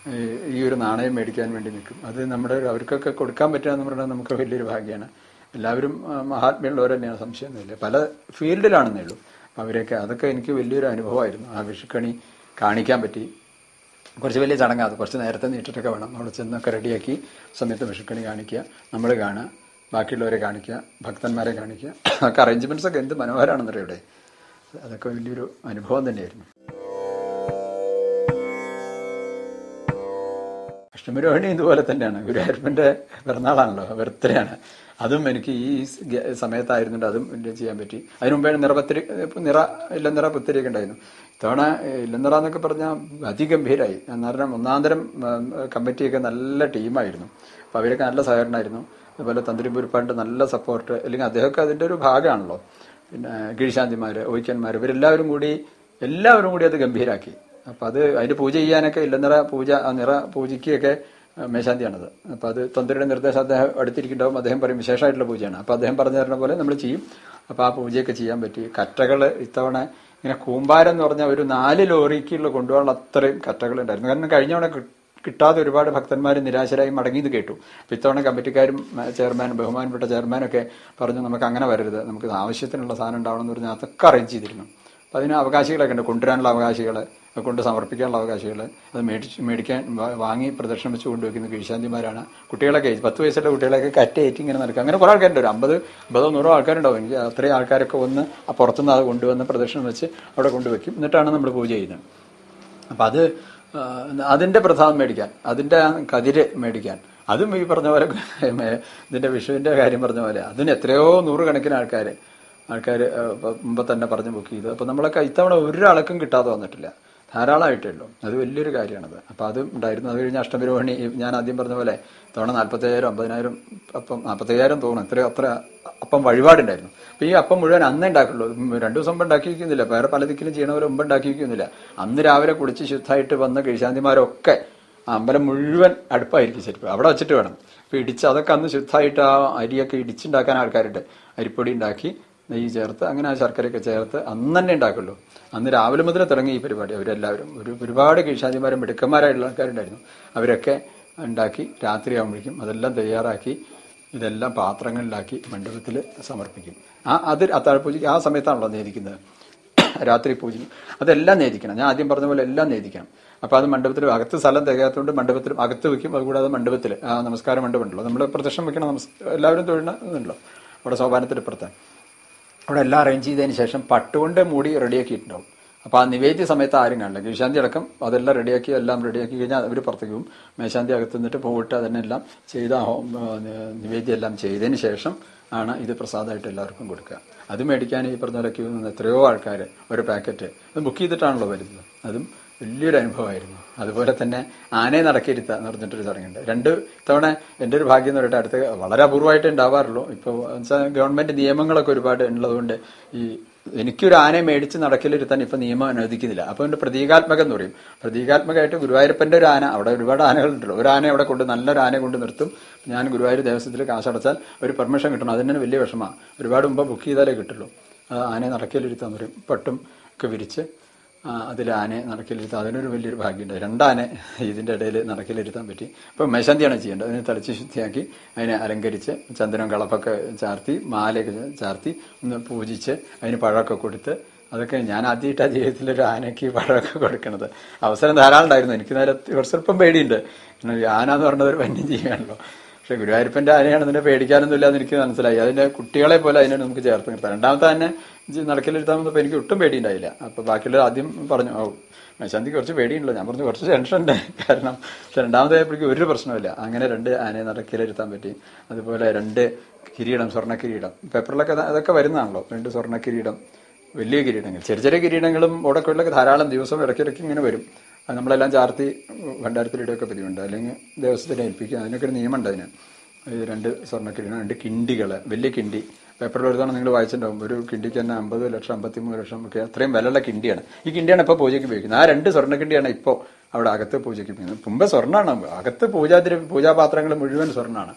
ഈ- ഈ ഒരു നാണയം മേടിക്കാൻ വേണ്ടി നിൽക്കും അത് നമ്മുടെ ഒരു- അവർക്കൊക്കെ കൊടുക്കാൻ പറ്റുക എന്ന് പറഞ്ഞാൽ നമുക്ക് വലിയൊരു ഭാഗ്യമാണ് എല്ലാവരും ആ, മഹാത്മ്യമുള്ളവർ തന്നെയാണ് സംശയമൊന്നുമില്ല പല ഫീൽഡിലാണെന്നേ ഉള്ളൂ അപ്പം അവരൊക്കെ അതൊക്കെ എനിക്ക് വലിയൊരു അനുഭവമായിരുന്നു ആ വിഷുക്കണി കാണിക്കാൻ പറ്റി കുറച്ച് വലിയ ചടങ്ങാണ് അത് കുറച്ച് നേരത്തെ നീട്ടിട്ടൊക്കെ വേണം അവിടെ ചെന്നൊക്കെ റെഡിയാക്കി സമയത്ത് വിഷുക്കണി കാണിക്കുക നമ്മൾ കാണുക ബാക്കിയുള്ളവരെ കാണിക്കുക ഭക്തന്മാരെ കാണിക്കുക ഒക്കെ അറേഞ്ച്മെന്റ്സ് ഒക്കെ എന്ത് മനോഹരമാണെന്നറിയോ ഇവിടെ അതൊക്കെ വലിയൊരു അനുഭവം തന്നെയായിരുന്നു അഷ്ടമിരോഹിണി ഇതുപോലെ തന്നെയാണ് ഗുരുവായൂരപ്പൻ്റെ പിറന്നാളാണല്ലോ ബർത്ത്ഡേ ആണ് അതും എനിക്ക് ഈ സ് ഗ- സമയത്തായിരുന്നുണ്ട് അതും ഇത് ചെയ്യാൻ പറ്റി അതിന് മുമ്പേ നിറപത്തിരി നിറ ഇല്ലനിറ പുത്തിരിയൊക്കെ ഉണ്ടായിരുന്നു ഇത്തവണ ഇല്ലനിറ എന്നൊക്കെ പറഞ്ഞാൽ അതിഗംഭീരായി കാരണം ഒന്നാന്തരം ഉം, കമ്മിറ്റിയൊക്കെ നല്ല ടീമായിരുന്നു അപ്പോൾ അവരൊക്കെ നല്ല സഹകരണമായിരുന്നു അതുപോലെ തന്ത്രിപുരിപ്പാണ്ട് നല്ല സപ്പോർട്ട് അല്ലെങ്കിൽ അദ്ദേഹമൊക്കെ അതിൻ്റെ ഒരു ഭാഗമാണല്ലോ പിന്നെ കീഴ്ശാന്തിമാർ ഒയ്ക്കന്മാർ ഇവരെല്ലാവരും കൂടി എല്ലാവരും കൂടി അത് ഗംഭീരാക്കി അപ്പൊ അത് അതിന്റെ പൂജ ചെയ്യാനൊക്കെ ഇല്ലനിറ പൂജ ആ നിറ പൂജയ്ക്കൊക്കെ ആ, മേശാന്തിയാണത് അപ്പൊ അത് തന്ത്രിയുടെ നിർദ്ദേശം അദ്ദേഹം അടുത്തിരിക്കുന്നുണ്ടാവും അദ്ദേഹം പറയും വിശേഷമായിട്ടുള്ള പൂജയാണ് അപ്പൊ അദ്ദേഹം പറഞ്ഞു തരുന്ന പോലെ നമ്മൾ ചെയ്യും അപ്പൊ ആ പൂജയൊക്കെ ചെയ്യാൻ പറ്റി കറ്റകള് ഇത്തവണ ഇങ്ങനെ കൂമ്പാരം എന്ന് പറഞ്ഞാൽ ഒരു നാല് ലോറിക്കുള്ള കൊണ്ടുപോകാനുള്ള അത്രയും കറ്റകൾ ഉണ്ടായിരുന്നു കാരണം കഴിഞ്ഞ തവണ കി- കിട്ടാതെ ഒരുപാട് ഭക്തന്മാർ നിരാശരായി മടങ്ങിയത് കേട്ടു അപ്പൊ ഇത്തവണ കമ്മിറ്റിക്കാരും ആ, ചെയർമാനും ബഹുമാനപ്പെട്ട ചെയർമാനൊക്കെ പറഞ്ഞു നമുക്ക് അങ്ങനെ വരരുത് നമുക്ക് ഇത് ആവശ്യത്തിനുള്ള സാധനം ഉണ്ടാവണം എന്ന് പറഞ്ഞാൽ അതൊക്കെ അറേഞ്ച് ചെയ്തിരുന്നു അപ്പൊ അതിന് അവകാശികളൊക്കെ ഉണ്ട് കൊണ്ടുവരാനുള്ള അവകാശികൾ കൊണ്ട് സമർപ്പിക്കാനുള്ള അവകാശികൾ അത് മേടിച്ച് മേടിക്കാൻ വാ- വാങ്ങി പ്രദർശനം വെച്ച് കൊണ്ടുവയ്ക്കുന്ന കീഴ്ശാന്തിമാരാണ് കുട്ടികളൊക്കെ പത്ത് വയസ്സുള്ള കുട്ടികളൊക്കെ കറ്റയേറ്റി ഇങ്ങനെ നടക്കുക അങ്ങനെ കുറേ ആൾക്കാരുണ്ട് ഒരു അമ്പത് അമ്പതോ നൂറോ ആൾക്കാരുണ്ടാവും എനിക്ക് അത്രയും ആൾക്കാരൊക്കെ വന്ന് ആ പുറത്തുനിന്ന് അത് കൊണ്ടുവന്ന് പ്രദർശനം വെച്ച് അവിടെ കൊണ്ടുവയ്ക്കും എന്നിട്ടാണ് നമ്മൾ പൂജ ചെയ്യുന്നത് അപ്പം അത് ആ, അതിന്റെ പ്രധാനം മേടിക്കാൻ അതിന്റെ ആ കതിര് മേടിക്കാൻ അതും ഈ പറഞ്ഞ പോലെ ഇതിന്റെ വിഷുവിന്റെ കാര്യം പറഞ്ഞ പോലെ അതിന് എത്രയോ നൂറുകണക്കിന് ആൾക്കാർ ആൾക്കാർ മുമ്പ് തന്നെ പറഞ്ഞു ബുക്ക് ചെയ്തു അപ്പം നമ്മളൊക്കെ ഇത്തവണ ഒരാൾക്കും കിട്ടാതെ വന്നിട്ടില്ല ധാരാളമായിട്ടേ ഉള്ളൂ അത് വലിയൊരു കാര്യമാണത് അപ്പം അതും ഉണ്ടായിരുന്നു അത് കഴിഞ്ഞ് അഷ്ടമിരോഹിണി ഞാൻ ആദ്യം പറഞ്ഞ പോലെ തവണ നാൽപ്പത്തയ്യായിരം അമ്പതിനായിരം അപ്പം നാൽപ്പത്തയ്യായിരം തോന്നുന്നു എത്രയോ അത്ര അപ്പം വഴിപാടുണ്ടായിരുന്നു അപ്പൊ ഈ അപ്പം മുഴുവൻ അന്നേ ഉണ്ടാക്കുള്ളൂ ഉം, രണ്ടു ദിവസം മുമ്പ് ഉണ്ടാക്കി വയ്ക്കുന്നില്ല വേറെ പല ദിക്കിലും ചെയ്യണവരെ മുമ്പ് ഉണ്ടാക്കി വയ്ക്കുന്നില്ല അന്ന് രാവിലെ കുളിച്ച് ശുദ്ധമായിട്ട് വന്ന കീഴ്ശാന്തിമാരൊക്കെ ആ അമ്പലം മുഴുവൻ അടുപ്പായിരിക്കും ശരിക്കും അവിടെ വെച്ചിട്ട് വേണം അപ്പൊ ഇടിച്ച് അതൊക്കെ അന്ന് ശുദ്ധമായിട്ട് ആ അരിയൊക്കെ ഇടിച്ചുണ്ടാക്കാൻ ആൾക്കാരുണ്ട് അരിപ്പൊടി ഉണ്ടാക്കി നെയ്യ് ചേർത്ത് അങ്ങനെ ആ ശർക്കരയൊക്കെ ചേർത്ത് അന്ന് തന്നെ ഉണ്ടാക്കുള്ളൂ അന്ന് രാവിലെ മുതൽ തുടങ്ങി ഈ പരിപാടി അവരെല്ലാവരും ഒരു ഒരുപാട് കീഴ്ശാന്തിമാരും മിടുക്കന്മാരായിട്ടുള്ള ആൾക്കാരുണ്ടായിരുന്നു അവരൊക്കെ ഉണ്ടാക്കി രാത്രിയാകുമ്പോഴേക്കും അതെല്ലാം തയ്യാറാക്കി ഇതെല്ലാം പാത്രങ്ങളിലാക്കി മണ്ഡപത്തിൽ സമർപ്പിക്കും ആ അത് അത്താഴപൂജയ്ക്ക് ആ സമയത്താണല്ലോ നേദിക്കുന്നത് രാത്രി പൂജയും അതെല്ലാം നേദിക്കണം ഞാൻ ആദ്യം പറഞ്ഞ പോലെ എല്ലാം നേദിക്കണം അപ്പൊ അത് മണ്ഡപത്തിൽ അകത്ത് സ്ഥലം തികയാത്തതുകൊണ്ട് മണ്ഡപത്തിൽ അകത്ത് വെക്കും അതുകൂടാതെ മണ്ഡപത്തിൽ ആ നമസ്കാര മണ്ഡപം ഉണ്ടല്ലോ നമ്മൾ പ്രദക്ഷം വെക്കണം നമസ് എല്ലാവരും തൊഴിൽ ഇതുണ്ടല്ലോ അവിടെ സോപാനത്തിൽ ഇപ്പുറത്ത് അവിടെ എല്ലാം അറേഞ്ച് ചെയ്തതിന് ശേഷം പട്ടുകൊണ്ട് മൂടി റെഡിയാക്കിയിട്ടുണ്ടാവും അപ്പോൾ ആ നിവേദ്യ സമയത്ത് ആരും കാണില്ല കീഴ്ശാന്തി അടക്കം അതെല്ലാം റെഡിയാക്കി എല്ലാം റെഡിയാക്കി കഴിഞ്ഞാൽ അവർ പുറത്തേക്ക് പോകും മേശാന്തി അകത്ത് നിന്നിട്ട് പോയിട്ട് അതിനെല്ലാം ചെയ്ത ആ ഹോം ആ, നിവേദ്യം എല്ലാം ചെയ്തതിന് ശേഷം ആണ് ഇത് പ്രസാദമായിട്ട് എല്ലാവർക്കും കൊടുക്കുക അത് മേടിക്കാൻ ഈ പറഞ്ഞ പോലെ ക്യൂ നിന്ന് എത്രയോ ആൾക്കാർ ഒരു പാക്കറ്റ് അത് ബുക്ക് ചെയ്തിട്ടാണല്ലോ വരുന്നത് അതും വലിയൊരു അനുഭവമായിരുന്നു അതുപോലെ തന്നെ ആനയെ നടക്കിരുത്ത എന്ന് പറഞ്ഞിട്ടൊരു ചടങ്ങുണ്ട് രണ്ട് തവണ എൻ്റെ ഒരു ഭാഗ്യം എന്ന് പറയട്ടെ അടുത്ത വളരെ അപൂർവമായിട്ട് ഉണ്ടാവാറുള്ളൂ ഇപ്പോൾ വെച്ചാൽ ഗവൺമെന്റ് നിയമങ്ങളൊക്കെ ഒരുപാട് ഉള്ളതുകൊണ്ട് ഈ എനിക്കൊരു ആനയെ മേടിച്ച് നടക്കലിരുത്താൻ ഇപ്പൊ നിയമം അനുവദിക്കുന്നില്ല അപ്പൊ അതിന്റെ പ്രതീകാത്മകം എന്ന് പറയും പ്രതീകാത്മകമായിട്ട് ഗുരുവായൂരപ്പന്റെ ഒരു ആന അവിടെ ഒരുപാട് ആനകളുണ്ടല്ലോ ഒരു ആനയെ അവിടെ കൊണ്ട് നല്ലൊരു ആനയെ കൊണ്ട് നിർത്തും ഞാൻ ഗുരുവായൂർ ദേവസ്വത്തിൽ കാശടച്ചാൽ ഒരു പെർമിഷൻ കിട്ടണം അതിന് തന്നെ വലിയ വിഷമമാണ് ഒരുപാട് മുമ്പ് ബുക്ക് ചെയ്താലേ കിട്ടുള്ളൂ ആ ആനയെ നടക്കലിരുത്താൻ പറയും പട്ടും ഒക്കെ വിരിച്ച് അതിൽ ആനയെ നടക്കലിരുത്താൻ അതിനൊരു വലിയൊരു ഭാഗ്യമുണ്ട് രണ്ടാനെ ഇതിൻ്റെ ഇടയിൽ നടക്കലിരുത്താൻ പറ്റി അപ്പം മേശാന്തിയാണ് ചെയ്യേണ്ടത് അതിനെ തളിച്ച് ശുദ്ധിയാക്കി അതിനെ അലങ്കരിച്ച് ചന്ദനം കളപ്പൊക്കെ ചാർത്തി മാലയൊക്കെ ചാർത്തി ഒന്ന് പൂജിച്ച് അതിന് പഴമൊക്കെ കൊടുത്ത് അതൊക്കെ ഞാൻ ആദ്യമായിട്ടാണ് ജീവിതത്തിൽ ഒരു ആനയ്ക്ക് പഴമൊക്കെ കൊടുക്കണത് അവസരം ധാരാളം ഉണ്ടായിരുന്നു എനിക്ക് നേരെ കുറച്ച് സ്വല്പം പേടിയുണ്ട് കാരണം ഈ ആന എന്ന് പറയുന്നത് ഒരു വന്യജീവിയാണല്ലോ പക്ഷെ ഗുരുവായൂരപ്പന്റെ ആനയാണ് അതിനെ പേടിക്കാനൊന്നും ഇല്ലാന്ന് എനിക്ക് മനസ്സിലായി അതിന്റെ കുട്ടികളെ പോലെ അതിനെ നമുക്ക് ചേർത്ത് നിർത്താം രണ്ടാമത്തെ തന്നെ നടക്കലെടുത്താൽ വന്നപ്പോൾ എനിക്ക് ഒട്ടും പേടിയുണ്ടായില്ല അപ്പൊ ബാക്കിയുള്ള ആദ്യം പറഞ്ഞു ഓ മേശാന്തിക്ക് കുറച്ച് പേടിയുണ്ടല്ലോ ഞാൻ പറഞ്ഞു കുറച്ച് ടെൻഷൻ ഉണ്ട് കാരണം പക്ഷെ രണ്ടാമതായപ്പോഴേക്കും ഒരു പ്രശ്നമില്ല അങ്ങനെ രണ്ട് ആനയെ നടക്കലെടുത്താൻ പറ്റി അതുപോലെ രണ്ട് കിരീടം സ്വർണ്ണ കിരീടം പേപ്പറിലൊക്കെ അത് അതൊക്കെ വരുന്നതാണല്ലോ രണ്ട് സ്വർണ്ണ കിരീടം വലിയ കിരീടങ്ങൾ ചെറിയ ചെറിയ കിരീടങ്ങളും ഓടക്കൊള്ളൊക്കെ ധാരാളം ദിവസം ഇടയ്ക്കിടയ്ക്ക് ഇങ്ങനെ വരും അത് നമ്മളെല്ലാം ചാർത്തി ഭണ്ഡാരത്തിലിടുകയൊക്കെ പതിവുണ്ട് അല്ലെങ്കിൽ ദേവസ്വത്തിനെ ഏൽപ്പിക്കുക അതിനൊക്കെ ഒരു നിയമമുണ്ട് അതിന് ഇത് രണ്ട് സ്വർണ്ണ കിരീടം രണ്ട് കിണ്ടികൾ വലിയ കിണ്ടി പേപ്പറിൽ ഒരു തവണ നിങ്ങൾ വായിച്ചിട്ടുണ്ടാവും ഒരു കിണ്ടിക്ക് തന്നെ അമ്പത് ലക്ഷം അമ്പത്തിമൂന്ന് ലക്ഷം ഒക്കെ അത്രയും വിലയുള്ള കിണ്ടിയാണ് ഈ കിണ്ടിയാണ് ഇപ്പോൾ പൂജയ്ക്ക് ഉപയോഗിക്കുന്നത് ആ രണ്ട് സ്വർണ്ണ കിണ്ടിയാണ് ഇപ്പോൾ അവിടെ അകത്ത് പൂജയ്ക്ക് ഉപയോഗിക്കുന്നത് മുമ്പ് സ്വർണ്ണമാണ് അകത്ത് പൂജാദ്ര പൂജാപാത്രങ്ങൾ മുഴുവൻ സ്വർണ്ണമാണ്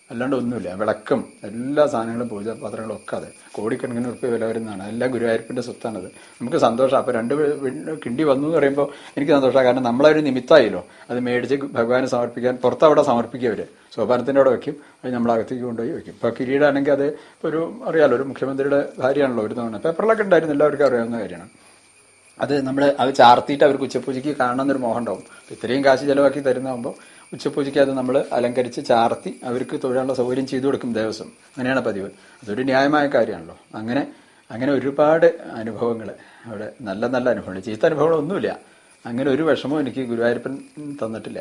അല്ലാണ്ട് ഒന്നുമില്ല വിളക്കും എല്ലാ സാധനങ്ങളും പൂജ പാത്രങ്ങളും ഒക്കെ അത് കോടിക്കണക്കിന് ഉറുപ്പ്യ വില വരുന്നതാണ് എല്ലാം ഗുരുവായൂരപ്പൻ്റെ സ്വത്താണത് നമുക്ക് സന്തോഷം അപ്പോൾ രണ്ട് വി- വി- കിണ്ടി വന്നു എന്ന് പറയുമ്പോൾ എനിക്ക് സന്തോഷമാണ് കാരണം നമ്മളൊരു നിമിത്തമായല്ലോ അത് മേടിച്ച് ഭഗവാന് സമർപ്പിക്കാൻ പുറത്ത് അവിടെ സമർപ്പിക്കുക അവർ സോപാനത്തിൻ്റെ അവിടെ വെക്കും അത് നമ്മൾ അകത്തേക്ക് കൊണ്ടുപോയി വെക്കും ഇപ്പോൾ കിരീടാണെങ്കിൽ അത് ഇപ്പോൾ ഒരു അറിയാലോ ഒരു മുഖ്യമന്ത്രിയുടെ ഭാര്യയാണല്ലോ ഒരു തവണ പേപ്പറിലൊക്കെ ഉണ്ടായിരുന്നു എല്ലാവർക്കും അറിയാവുന്ന കാര്യമാണ് അത് നമ്മൾ അത് ചാർത്തിയിട്ട് അവർക്ക് ഉച്ചപൂജയ്ക്ക് കാണണമെന്നൊരു മോഹം ഉണ്ടാവും ഇത്രയും കാശ് ചിലവാക്കി തരുന്നതാകുമ്പോൾ ഉച്ചപൂജയ്ക്ക് അത് നമ്മൾ അലങ്കരിച്ച് ചാർത്തി അവർക്ക് തൊഴിലുള്ള സൗകര്യം ചെയ്തു കൊടുക്കും ദേവസ്വം അങ്ങനെയാണ് പതിവ് അതൊരു ന്യായമായ കാര്യമാണല്ലോ അങ്ങനെ അങ്ങനെ ഒരുപാട് അനുഭവങ്ങൾ അവിടെ നല്ല നല്ല അനുഭവങ്ങൾ ചീത്ത അനുഭവങ്ങളൊന്നുമില്ല അങ്ങനെ ഒരു വിഷമവും എനിക്ക് ഗുരുവായൂരപ്പൻ തന്നിട്ടില്ല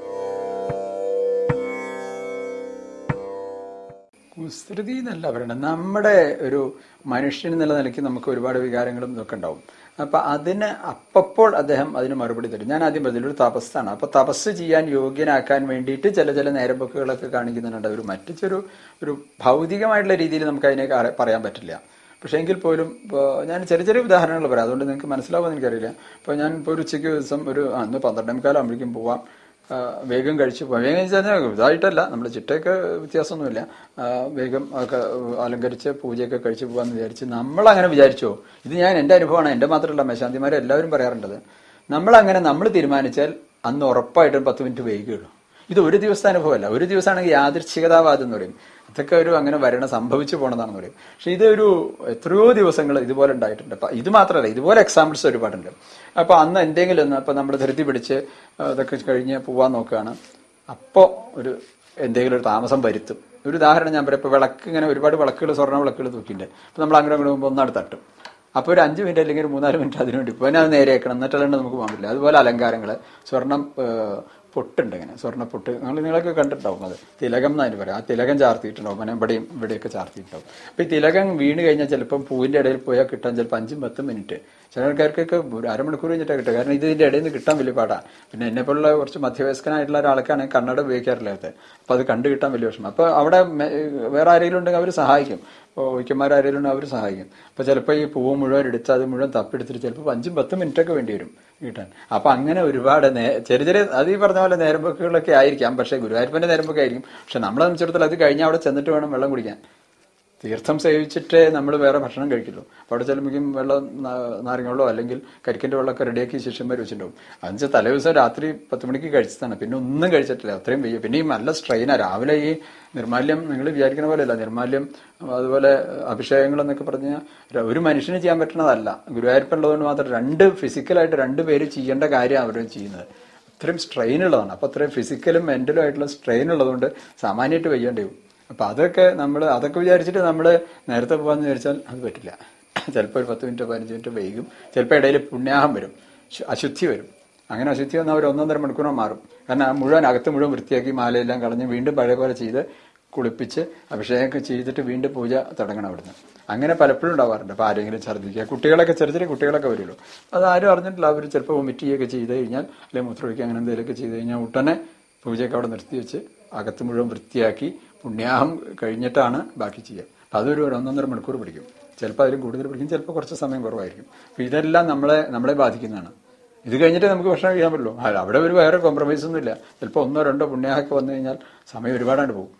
കുസൃതി എന്നല്ല പറയണം നമ്മുടെ ഒരു മനുഷ്യൻ എന്നുള്ള നിലയ്ക്ക് നമുക്ക് ഒരുപാട് വികാരങ്ങളും ഇതൊക്കെ ഉണ്ടാവും അപ്പൊ അതിന് അപ്പപ്പോൾ അദ്ദേഹം അതിന് മറുപടി തരും ഞാൻ ആദ്യം പറഞ്ഞില്ല ഒരു തപസ്സാണ് അപ്പൊ തപസ് ചെയ്യാൻ യോഗ്യനാക്കാൻ വേണ്ടിയിട്ട് ചില ചില നേരമ്പോക്കുകളൊക്കെ കാണിക്കുന്നുണ്ട് ഒരു മറ്റു ചെറു ഒരു ഭൗതികമായിട്ടുള്ള രീതിയിൽ നമുക്ക് അതിനെ കാ- പറയാൻ പറ്റില്ല പക്ഷേ എങ്കിൽ പോലും ഇപ്പോൾ ഞാൻ ചെറിയ ചെറിയ ഉദാഹരണങ്ങൾ പറയാം അതുകൊണ്ട് നിങ്ങൾക്ക് മനസ്സിലാവുമെന്ന് എനിക്കറിയില്ല ഇപ്പോൾ ഞാൻ ഇപ്പോൾ ഒരു ഉച്ചയ്ക്ക് ദിവസം ഒരു ആ, ഇന്ന് പന്ത്രണ്ടേ മുക്കാലാകുമ്പോഴേക്കും പോവാം ആ, വേഗം കഴിച്ചു പോവാം വേഗം വെച്ചാൽ ഇതായിട്ടല്ല നമ്മൾ ചിട്ടയൊക്കെ വ്യത്യാസമൊന്നുമില്ല ആ, വേഗം ഒക്കെ അലങ്കരിച്ച് പൂജയൊക്കെ കഴിച്ചു പോകാമെന്ന് വിചാരിച്ച് നമ്മൾ അങ്ങനെ വിചാരിച്ചോ ഇത് ഞാൻ എൻ്റെ അനുഭവമാണ് എൻ്റെ മാത്രമല്ല മേശാന്തിമാരെ എല്ലാവരും പറയാറുണ്ടത് നമ്മളങ്ങനെ നമ്മൾ തീരുമാനിച്ചാൽ അന്ന് ഉറപ്പായിട്ടും പത്ത് മിനിറ്റ് വൈകുകയുള്ളൂ ഇത് ഒരു ദിവസത്തെ അനുഭവമല്ല ഒരു ദിവസമാണെങ്കിൽ യാദൃച്ഛികതാവാദം എന്ന് പറയും ഇതൊക്കെ ഒരു അങ്ങനെ വരണം സംഭവിച്ചു പോണതാണെന്ന് പറയും പക്ഷെ ഇതൊരു എത്രയോ ദിവസങ്ങൾ ഇതുപോലെ ഉണ്ടായിട്ടുണ്ട് അപ്പൊ ഇത് മാത്രമല്ല ഇതുപോലെ എക്സാമ്പിൾസ് ഒരുപാടുണ്ട് അപ്പൊ അന്ന് എന്തെങ്കിലും ഒന്ന് അപ്പൊ നമ്മൾ ധൃതി പിടിച്ച് ആ, ഇതൊക്കെ കഴിഞ്ഞ് പോവാൻ നോക്കുകയാണ് അപ്പോൾ ഒരു എന്തെങ്കിലും ഒരു താമസം വരുത്തും ഒരു ഉദാഹരണം ഞാൻ പറയാം ഇപ്പൊ വിളക്ക് ഇങ്ങനെ ഒരുപാട് വിളക്കുകൾ സ്വർണ്ണ വിളക്കുകൾ തൂക്കിയിട്ടുണ്ട് അപ്പൊ നമ്മൾ അങ്ങനെ അങ്ങോട്ട് പോകുമ്പോൾ ഒന്നാട് തട്ടും അപ്പോൾ ഒരു അഞ്ച് മിനിറ്റ് അല്ലെങ്കിൽ ഒരു മൂന്നാല് മിനിറ്റ് അതിനു വേണ്ടി ഇപ്പോൾ അത് നേരെയാക്കണം എന്നിട്ടല്ലാണ്ട് നമുക്ക് പോകാൻ പറ്റില്ല അതുപോലെ അലങ്കാരങ്ങൾ സ്വർണം ഏഹ്, പൊട്ടുണ്ട് ഇങ്ങനെ സ്വർണ്ണ പൊട്ട് നിങ്ങൾ നിങ്ങളൊക്കെ കണ്ടിട്ടുണ്ടാവും അത് തിലകം എന്നതിന് പറയാം ആ തിലകം ചാർത്തിയിട്ടുണ്ടാവും അങ്ങനെ ഇവിടെയും ഇവിടെയൊക്കെ ചാർത്തിയിട്ടുണ്ടാവും അപ്പോൾ ഈ തിലകം വീണ് കഴിഞ്ഞാൽ ചിലപ്പം പൂവിൻ്റെ ഇടയിൽ പോയാൽ കിട്ടാൻ ചിലപ്പോൾ അഞ്ചും പത്തും മിനിറ്റ് ചില ആൾക്കാർക്കൊക്കെ ഒരു അരമണിക്കൂർ കഴിഞ്ഞിട്ടാണ് കിട്ടുക കാരണം ഇത് ഇതിൻ്റെ ഇടയിൽ നിന്ന് കിട്ടാൻ വലിയ പാടാണ് പിന്നെ എന്നെ പോലുള്ള കുറച്ച് മധ്യവയസ്കനായിട്ടുള്ള ഒരാൾക്കാണ് കണ്ണട ഉപയോഗിക്കാറില്ലാത്തത് അപ്പോൾ അത് കണ്ടു കിട്ടാൻ വലിയ വിഷമം അപ്പോൾ അവിടെ മെ- വേറെ ആരെങ്കിലും ഉണ്ടെങ്കിൽ അവർ സഹായിക്കും ഇപ്പോൾ വൈക്കന്മാരാരെങ്കിലും ഉണ്ടെങ്കിൽ അവർ സഹായിക്കും അപ്പോൾ ചിലപ്പോൾ ഈ പൂവ് മുഴുവൻ എടുത്ത് അത് മുഴുവൻ തപ്പിയെടുത്തിട്ട് ചിലപ്പോൾ അഞ്ചും പത്തും മിനിറ്റൊക്കെ വേണ്ടി വരും കിട്ടാൻ അപ്പം അങ്ങനെ ഒരുപാട് നേ ചെറിയ ചെറിയ അത് ഈ പറഞ്ഞ പോലെ നേരമ്പോക്കുകളൊക്കെ ആയിരിക്കാം പക്ഷേ ഗുരുവായൂരപ്പൻ്റെ നേരമ്പൊക്കെ ആയിരിക്കും പക്ഷെ നമ്മളെ സംബന്ധിച്ചിടത്തോളം അത് കഴിഞ്ഞാൽ അവിടെ ചെന്നിട്ട് വേണം വെള്ളം കുടിക്കാൻ തീർത്ഥം സേവിച്ചിട്ടേ നമ്മൾ വേറെ ഭക്ഷണം കഴിക്കുള്ളൂ അപ്പോൾ അവിടെ ചെല്ലുമ്പോഴേക്കും വെള്ളം നാ- നാരങ്ങ അല്ലെങ്കിൽ കരിക്കിൻ്റെ വെള്ളമൊക്കെ റെഡിയാക്കി ശിഷ്യന്മാർ വെച്ചിട്ടുണ്ടാവും അതെന്ന് തലേ ദിവസം രാത്രി പത്ത് മണിക്ക് കഴിച്ചതാണ് പിന്നെ ഒന്നും കഴിച്ചിട്ടില്ല അത്രയും വെയ്യ പിന്നെ ഈ നല്ല സ്ട്രെയിനാണ് രാവിലെ ഈ നിർമാല്യം നിങ്ങൾ വിചാരിക്കുന്ന പോലെയല്ല നിർമാല്യം അതുപോലെ അഭിഷേകങ്ങൾ എന്നൊക്കെ പറഞ്ഞാൽ ഒരു മനുഷ്യന് ചെയ്യാൻ പറ്റുന്നതല്ല ഗുരുവായൂരപ്പുള്ളതുകൊണ്ട് മാത്രം രണ്ട് ഫിസിക്കലായിട്ട് രണ്ട് പേര് ചെയ്യേണ്ട കാര്യമാണ് അവർ ചെയ്യുന്നത് അത്രയും സ്ട്രെയിൻ ഉള്ളതാണ് അപ്പോൾ അത്രയും ഫിസിക്കലും മെന്റലും ആയിട്ടുള്ള സ്ട്രെയിൻ ഉള്ളതുകൊണ്ട് സാമാന്യമായിട്ട് വയ്യേണ്ടി വരും അപ്പം അതൊക്കെ നമ്മൾ അതൊക്കെ വിചാരിച്ചിട്ട് നമ്മൾ നേരത്തെ പോകാമെന്ന് വിചാരിച്ചാൽ അത് പറ്റില്ല ചിലപ്പോൾ ഒരു പത്ത് മിനിറ്റ് പതിനഞ്ച് മിനിറ്റ് വൈകും ചിലപ്പോൾ ഇടയിൽ പുണ്യാഹം വരും ശു- അശുദ്ധി വരും അങ്ങനെ അശുദ്ധി വന്നാൽ ഒരു ഒന്നൊന്നര മണിക്കൂറോ മാറും കാരണം ആ മുഴുവൻ അകത്ത് മുഴുവൻ വൃത്തിയാക്കി മാലയെല്ലാം കളഞ്ഞ് വീണ്ടും പഴയ പോലെ ചെയ്ത് കുളിപ്പിച്ച് അഭിഷേകമൊക്കെ ചെയ്തിട്ട് വീണ്ടും പൂജ തുടങ്ങണം അവിടുന്ന് അങ്ങനെ പലപ്പോഴും ഉണ്ടാവാറുണ്ട് അപ്പോൾ ആരെങ്കിലും ഛർദ്ദിക്കുക കുട്ടികളൊക്കെ ചെറിയ ചെറിയ കുട്ടികളൊക്കെ വരുള്ളൂ അത് ആരും അറിഞ്ഞിട്ടില്ല അവർ ചിലപ്പോൾ വൊമിറ്റ് ചെയ്യുകയൊക്കെ ചെയ്ത് കഴിഞ്ഞാൽ അല്ലെങ്കിൽ മൂത്രമൊഴിക്കുക അങ്ങനെ എന്തെങ്കിലുമൊക്കെ ചെയ്ത് കഴിഞ്ഞാൽ ഉടനെ പൂജയൊക്കെ അവിടെ നിർത്തി വെച്ച് അകത്ത് മുഴുവൻ വൃത്തിയാക്കി പുണ്യാഹം കഴിഞ്ഞിട്ടാണ് ബാക്കി ചെയ്യുക അപ്പം അതൊരു ഒരു ഒന്നൊന്നര മണിക്കൂർ പിടിക്കും ചിലപ്പോൾ അതിലും കൂടുതൽ പിടിക്കും ചിലപ്പോൾ കുറച്ച് സമയം കുറവായിരിക്കും അപ്പം ഇതെല്ലാം നമ്മളെ നമ്മളെ ബാധിക്കുന്നതാണ് ഇത് കഴിഞ്ഞിട്ട് നമുക്ക് ഭക്ഷണം കഴിക്കാൻ പറ്റുള്ളൂ ആ, അവിടെ ഒരു വേറെ കോംപ്രമൈസ് ഒന്നും ഇല്ല ചിലപ്പോൾ ഒന്നോ രണ്ടോ പുണ്യാഹമൊക്കെ വന്നു കഴിഞ്ഞാൽ സമയം ഒരുപാടാണ്ട് പോകും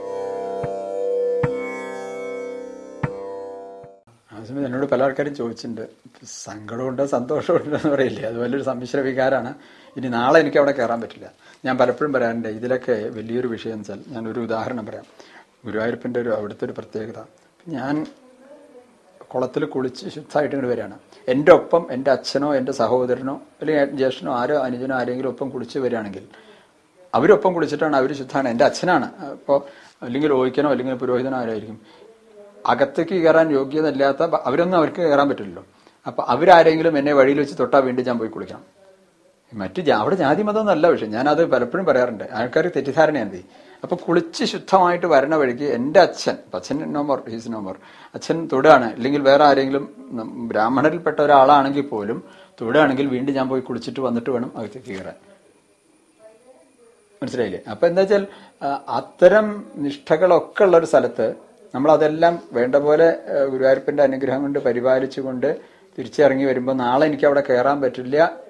ആ സമയത്ത് എന്നോട് പല ആൾക്കാരും ചോദിച്ചിട്ടുണ്ട് സങ്കടമുണ്ട് സന്തോഷമുണ്ട് എന്ന് പറയില്ലേ അതുപോലെ ഒരു സമ്മിശ്ര വികാരമാണ് ഇനി നാളെ എനിക്ക് അവിടെ കയറാൻ പറ്റില്ല ഞാൻ പലപ്പോഴും പറയാറുണ്ട് ഇതിലൊക്കെ വലിയൊരു വിഷയം എന്ന് വെച്ചാൽ ഞാനൊരു ഉദാഹരണം പറയാം ഗുരുവായൂരപ്പൻ്റെ ഒരു അവിടുത്തെ ഒരു പ്രത്യേകത ഞാൻ കുളത്തിൽ കുളിച്ച് ശുദ്ധമായിട്ട് ഇങ്ങോട്ട് വരികയാണ് എൻ്റെ ഒപ്പം എൻ്റെ അച്ഛനോ എൻ്റെ സഹോദരനോ അല്ലെങ്കിൽ ജ്യേഷ്ഠനോ ആരോ അനുജനോ ആരെങ്കിലും ഒപ്പം കുളിച്ച് വരികയാണെങ്കിൽ അവരൊപ്പം കുളിച്ചിട്ടാണ് അവർ ശുദ്ധമാണ് എൻ്റെ അച്ഛനാണ് അപ്പോൾ അല്ലെങ്കിൽ ഓയിക്കനോ അല്ലെങ്കിൽ പുരോഹിതനോ ആരായിരിക്കും അകത്തേക്ക് കയറാൻ യോഗ്യത ഇല്ലാത്ത ബ- അവരൊന്നും അവർക്ക് കയറാൻ പറ്റില്ലല്ലോ അപ്പൊ അവരാരെങ്കിലും എന്നെ വഴിയിൽ വെച്ച് തൊട്ടാൽ വീണ്ടും ഞാൻ പോയി കുളിക്കണം മറ്റ് ജാ- അവിടെ ജാതി മതം എന്നല്ല വിഷയം ഞാനത് പലപ്പോഴും പറയാറുണ്ട് ആൾക്കാർ തെറ്റിദ്ധാരണയാണ് അപ്പൊ കുളിച്ച് ശുദ്ധമായിട്ട് വരണ വഴിക്ക് എൻ്റെ അച്ഛൻ ഇപ്പൊ അച്ഛൻ നോമർ ഹീസ് നോമർ അച്ഛൻ തൊടുകയാണ് അല്ലെങ്കിൽ വേറെ ആരെങ്കിലും നം- ബ്രാഹ്മണരിൽപ്പെട്ട ഒരാളാണെങ്കിൽ പോലും തൊടുകയാണെങ്കിൽ വീണ്ടും ഞാൻ പോയി കുളിച്ചിട്ട് വന്നിട്ട് വേണം അകത്തേക്ക് കയറാൻ മനസ്സിലായില്ലേ അപ്പൊ എന്താ വെച്ചാൽ ആ, അത്തരം നിഷ്ഠകളൊക്കെ ഉള്ള ഒരു സ്ഥലത്ത് നമ്മൾ അതെല്ലാം വേണ്ട പോലെ ആ, ഗുരുവായൂരപ്പന്റെ അനുഗ്രഹം കൊണ്ട് പരിപാലിച്ചുകൊണ്ട് തിരിച്ചിറങ്ങി വരുമ്പോൾ നാളെ എനിക്ക് അവിടെ കയറാൻ പറ്റില്ല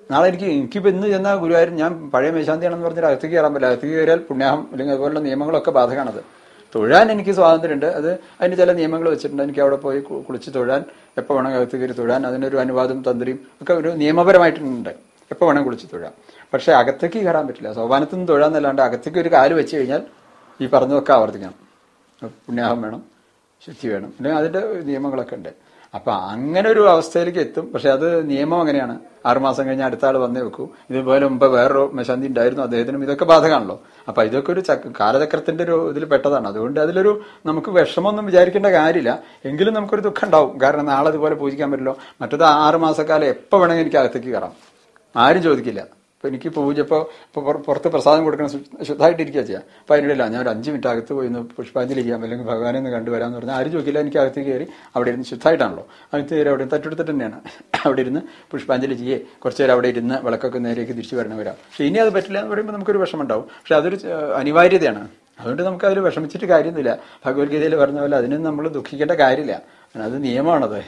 നാളെ എനിക്ക് എനിക്കിപ്പോൾ ഇന്ന് ചെന്ന ഗുരുവായൂർ ഞാൻ പഴയ മേശാന്തിയാണെന്ന് പറഞ്ഞാൽ അകത്തേക്ക് കയറാൻ പറ്റില്ല അകത്തേക്ക് കയറിയാൽ പുണ്യാഹം അല്ലെങ്കിൽ അതുപോലുള്ള നിയമങ്ങളൊക്കെ ബാധകമാണത് തൊഴാൻ എനിക്ക് സ്വാതന്ത്ര്യമുണ്ട് അത് അതിന് ചില നിയമങ്ങൾ വെച്ചിട്ടുണ്ട് എനിക്ക് അവിടെ പോയി കു- കുളിച്ച് തൊഴാൻ എപ്പോൾ വേണമെങ്കിൽ അകത്ത് കയറി തൊഴാൻ അതിനൊരു അനുവാദം തന്ത്രിയും ഒക്കെ ഒരു നിയമപരമായിട്ടുണ്ട് എപ്പോൾ വേണം കുളിച്ച് തൊഴാം പക്ഷേ അകത്തേക്ക് കയറാൻ പറ്റില്ല സോപാനത്തിൽ നിന്ന് തൊഴാന്നല്ലാണ്ട് അകത്തേക്ക് ഒരു കാല് വെച്ച് കഴിഞ്ഞാൽ ഈ പറഞ്ഞതൊക്കെ ആവർത്തിക്കണം പുണ്യാഹം വേണം ശുദ്ധി വേണം അല്ലെങ്കിൽ അതിന്റെ നിയമങ്ങളൊക്കെ ഉണ്ട് അപ്പൊ അങ്ങനെ ഒരു അവസ്ഥയിലേക്ക് എത്തും പക്ഷെ അത് നിയമം അങ്ങനെയാണ് ആറുമാസം കഴിഞ്ഞ് അടുത്ത ആൾ വന്നേ വെക്കൂ ഇതുപോലെ മുമ്പ് വേറൊരു മെശാന്തി ഉണ്ടായിരുന്നു അദ്ദേഹത്തിനും ഇതൊക്കെ ബാധകമാണല്ലോ അപ്പൊ ഇതൊക്കെ ഒരു ചക്ര കാലചക്രത്തിന്റെ ഒരു ഇതിൽ പെട്ടതാണ് അതുകൊണ്ട് അതിലൊരു നമുക്ക് വിഷമമൊന്നും വിചാരിക്കേണ്ട കാര്യമില്ല എങ്കിലും നമുക്കൊരു ദുഃഖം ഉണ്ടാവും കാരണം നാളെ ഇതുപോലെ പൂജിക്കാൻ പറ്റില്ലോ മറ്റത് ആറ് മാസക്കാലം എപ്പോൾ വേണമെങ്കിൽ എനിക്ക് അകത്തേക്ക് കയറാം ആരും ചോദിക്കില്ല ഇപ്പൊ എനിക്ക് പൂജ ഇപ്പോൾ ഇപ്പോൾ പുറത്ത് പ്രസാദം കൊടുക്കണം ശുദ്ധ- ശുദ്ധമായിട്ടിരിക്കുക ചെയ്യാം അപ്പൊ അതിനിടയില്ല ഞാൻ ഒരു അഞ്ച് മിനിറ്റ് അകത്ത് പോയി ഒന്ന് പുഷ്പാഞ്ജലി ചെയ്യാം അല്ലെങ്കിൽ ഭഗവാനെ ഒന്ന് കണ്ടുവരാമെന്ന് പറഞ്ഞാൽ ആരും ചോദിക്കില്ല എനിക്ക് അകത്ത് കയറി അവിടെ ഇരുന്ന് ശുദ്ധമായിട്ടാണല്ലോ അകത്ത് കയറി അവിടെ തട്ടെടുത്തിട്ട് തന്നെയാണ് അവിടെ ഇരുന്ന് പുഷ്പാഞ്ജലി ചെയ്യേ കുറച്ച് നേരം അവിടെ ഇരുന്ന് വിളക്കൊക്കെ നേരേക്ക് തിരിച്ചു വരണം വരാം പക്ഷെ ഇനി അത് പറ്റില്ല എന്ന് പറയുമ്പോൾ നമുക്കൊരു വിഷമം ഉണ്ടാവും പക്ഷെ അതൊരു ഏഹ്, അനിവാര്യതയാണ് അതുകൊണ്ട് നമുക്ക് അതിൽ വിഷമിച്ചിട്ട് കാര്യമൊന്നുമില്ല ഭഗവത്ഗീതയിൽ പറഞ്ഞ പോലെ അതിനും നമ്മൾ ദുഃഖിക്കേണ്ട കാര്യമില്ല അത് നിയമമാണത്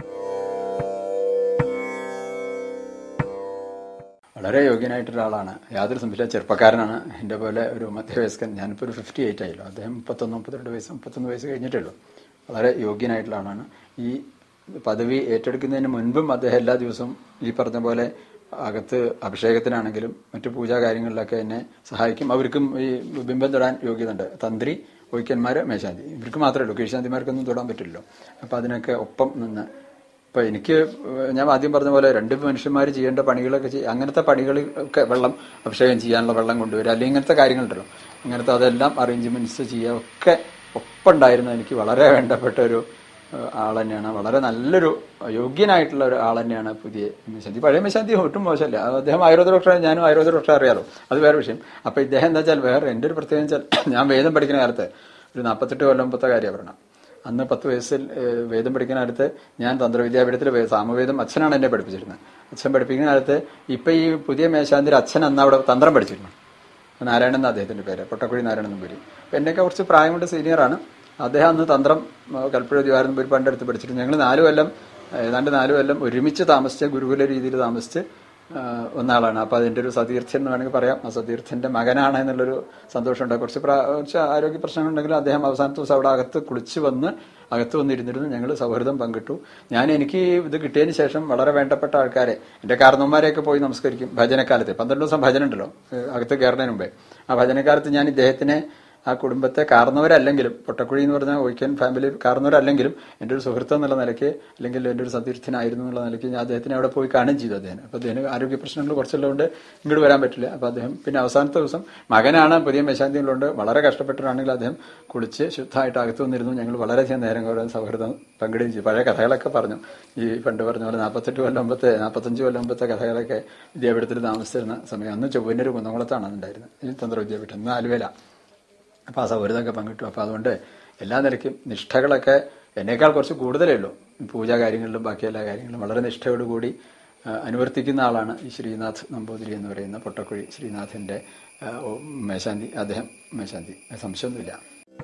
വളരെ യോഗ്യനായിട്ടൊരു ആളാണ് യാതൊരു സംശയം ചെറുപ്പക്കാരനാണ് എൻ്റെ പോലെ ഒരു മധ്യവയസ്കൻ ഞാനിപ്പോൾ ഒരു ഫിഫ്റ്റി എയ്റ്റ് ആയല്ലോ അദ്ദേഹം മുപ്പത്തൊന്ന് മുപ്പത്തിരണ്ട് വയസ്സ് മുപ്പത്തൊന്ന് വയസ്സ് കഴിഞ്ഞിട്ടേ ഉള്ളൂ വളരെ യോഗ്യനായിട്ടുള്ള ആളാണ് ഈ പദവി ഏറ്റെടുക്കുന്നതിന് മുൻപും അദ്ദേഹം എല്ലാ ദിവസവും ഈ പറഞ്ഞ പോലെ അകത്ത് അഭിഷേകത്തിനാണെങ്കിലും മറ്റു പൂജാ കാര്യങ്ങളിലൊക്കെ എന്നെ സഹായിക്കും അവർക്കും ഈ ബിംബം തൊടാൻ യോഗ്യതയുണ്ട് തന്ത്രി ഒയ്ക്കന്മാര് മേശാന്തി ഇവർക്ക് മാത്രമേ ഉള്ളൂ കീഴ്ശാന്തിമാർക്കൊന്നും തൊടാൻ പറ്റില്ലല്ലോ അപ്പൊ അതിനൊക്കെ ഒപ്പം നിന്ന് ഇപ്പൊ എനിക്ക് ഞാൻ ആദ്യം പറഞ്ഞ പോലെ രണ്ട് മനുഷ്യന്മാർ ചെയ്യേണ്ട പണികളൊക്കെ ചെയ്യ അങ്ങനത്തെ പണികളൊക്കെ വെള്ളം അഭിഷേകം ചെയ്യാനുള്ള വെള്ളം കൊണ്ടുവരിക അല്ലെങ്കിൽ ഇങ്ങനത്തെ കാര്യങ്ങളുണ്ടല്ലോ ഇങ്ങനത്തെ അതെല്ലാം അറേഞ്ച്മെന്റ്സ് ചെയ്യുക ഒക്കെ ഒപ്പം ഉണ്ടായിരുന്ന എനിക്ക് വളരെ വേണ്ടപ്പെട്ട ഒരു ഏഹ്, ആൾ തന്നെയാണ് വളരെ നല്ലൊരു യോഗ്യനായിട്ടുള്ള ഒരു ആൾ തന്നെയാണ് പുതിയ മെശാന്തി പഴയ മെശാന്തി ഒട്ടും മോശമല്ല അത് അദ്ദേഹം ആയുർവേദ ഡോക്ടറെ ഞാനും ആയുർവേദ ഡോക്ടറെ അറിയാലോ അത് വേറെ വിഷയം അപ്പൊ ഇദ്ദേഹം എന്താ വെച്ചാൽ വേറെ എൻ്റെ ഒരു പ്രത്യേകം വെച്ചാൽ ഞാൻ വേദം പഠിക്കുന്ന കാലത്ത് ഒരു നാൽപ്പത്തെട്ട് കൊല്ലം മുമ്പത്തെ കാര്യമാണ് പറഞ്ഞത് അന്ന് പത്ത് വയസ്സിൽ ഏഹ്, വേദം പഠിക്കുന്ന കാലത്ത് ഞാൻ തന്ത്രവിദ്യാപീഠത്തിൽ വേ- സാമവേദം അച്ഛനാണ് എന്നെ പഠിപ്പിച്ചിരുന്നത് അച്ഛൻ പഠിപ്പിക്കുന്ന കാലത്ത് ഇപ്പൊ ഈ പുതിയ മേശാന്തിൽ അച്ഛൻ അന്ന് അവിടെ തന്ത്രം പഠിച്ചിരുന്നു നാരായണൻ എന്ന അദ്ദേഹത്തിന്റെ പേര് പൊട്ടക്കുഴി നാരായണൻ നമ്പൂരി അപ്പൊ എന്നെയൊക്കെ കുറച്ച് പ്രായം കൊണ്ട് സീനിയറാണ് അദ്ദേഹം അന്ന് തന്ത്രം ഏഹ്, കൽപ്പുഴ ദിവാരം നമ്പൂരി പണ്ട് അടുത്ത് പഠിച്ചിട്ട് ഞങ്ങൾ നാല് കൊല്ലം ഏതാണ്ട് നാല് കൊല്ലം ഒരുമിച്ച് താമസിച്ച് ഗുരുകുല രീതിയിൽ താമസിച്ച് ആഹ് ഒന്നാളാണ് അപ്പൊ അതിന്റെ ഒരു സതീർത്ഥ്യൻ എന്ന് വേണമെങ്കിൽ പറയാം ആ സതീർത്ഥ്യന്റെ മകനാണ് എന്നുള്ളൊരു സന്തോഷമുണ്ട് കുറച്ച് പ്രാ- കുറച്ച് ആരോഗ്യ പ്രശ്നങ്ങളുണ്ടെങ്കിലും അദ്ദേഹം അവസാനത്തെ ദിവസം അവിടെ അകത്ത് കുളിച്ച് വന്ന് അകത്ത് വന്നിരുന്നിരുന്നു ഞങ്ങൾ സൗഹൃദം പങ്കിട്ടു ഞാൻ എനിക്ക് ഇത് കിട്ടിയതിന് ശേഷം വളരെ വേണ്ടപ്പെട്ട ആൾക്കാരെ എന്റെ കാരണവന്മാരെയൊക്കെ പോയി നമസ്കരിക്കും ഭജനക്കാലത്ത് പന്ത്രണ്ട് ദിവസം ഭജന ഉണ്ടല്ലോ ഏഹ് അകത്ത് കയറുന്നതിന് മുമ്പേ ആ ഭജനക്കാലത്ത് ഞാൻ ഇദ്ദേഹത്തിനെ ആ കുടുംബത്തെ കാർന്നവരല്ലെങ്കിലും പൊട്ടക്കുഴി എന്ന് പറഞ്ഞ ഒയ്ക്കൻ ഫാമിലി കാർന്നവരല്ലെങ്കിലും എൻ്റെ ഒരു സുഹൃത്ത് എന്നുള്ള നിലയ്ക്ക് അല്ലെങ്കിൽ എൻ്റെ ഒരു സതീർത്ഥനായിരുന്നു എന്നുള്ള നിലയ്ക്ക് ഞാൻ അദ്ദേഹത്തിനെ അവിടെ പോയി കാണുകയും ചെയ്തു അദ്ദേഹം അപ്പോൾ അദ്ദേഹം ആരോഗ്യ പ്രശ്നങ്ങൾ കുറച്ചുള്ളതുകൊണ്ട് ഇങ്ങോട്ട് വരാൻ പറ്റില്ല അപ്പോൾ അദ്ദേഹം പിന്നെ അവസാനത്തെ ദിവസം മകനാണ് പുതിയ മേശാന്തികളുണ്ട് വളരെ കഷ്ടപ്പെട്ടിട്ടാണെങ്കിൽ അദ്ദേഹം കുളിച്ച് ശുദ്ധമായിട്ട് അകത്ത് വന്നിരുന്നു ഞങ്ങൾ വളരെയധികം നേരം കുറേ സൗഹൃദം പങ്കിടുകയും ചെയ്തു പഴയ കഥകളൊക്കെ പറഞ്ഞു ഈ പണ്ട് പറഞ്ഞ പോലെ നാൽപ്പത്തെട്ട് കൊല്ലം മുമ്പത്തെ നാൽപ്പത്തഞ്ച് കൊല്ലം മുമ്പത്തെ കഥകളൊക്കെ വിദ്യാപീഠത്തിൽ താമസിച്ചിരുന്ന സമയം അന്ന് ചൊവ്വന്നൊരു കുന്നംകുളത്താണ് ഉണ്ടായിരുന്നത് ഈ തന്ത്ര വിദ്യാപീഠം ഇന്ന് ആലുവേല അപ്പോൾ ആ സൗഹൃദമൊക്കെ പങ്കിട്ടു അപ്പോൾ അതുകൊണ്ട് എല്ലാ നിലയ്ക്കും നിഷ്ഠകളൊക്കെ എന്നേക്കാൾ കുറച്ച് കൂടുതലേ ഉള്ളൂ പൂജാ കാര്യങ്ങളിലും ബാക്കി എല്ലാ കാര്യങ്ങളിലും വളരെ നിഷ്ഠയോടുകൂടി ആ, അനുവർത്തിക്കുന്ന ആളാണ് ഈ ശ്രീനാഥ് നമ്പൂതിരി എന്ന് പറയുന്ന പൊട്ടക്കുഴി ശ്രീനാഥിന്റെ ആ, ഓ, മേശാന്തി അദ്ദേഹം മേശാന്തി സംശയമൊന്നുമില്ല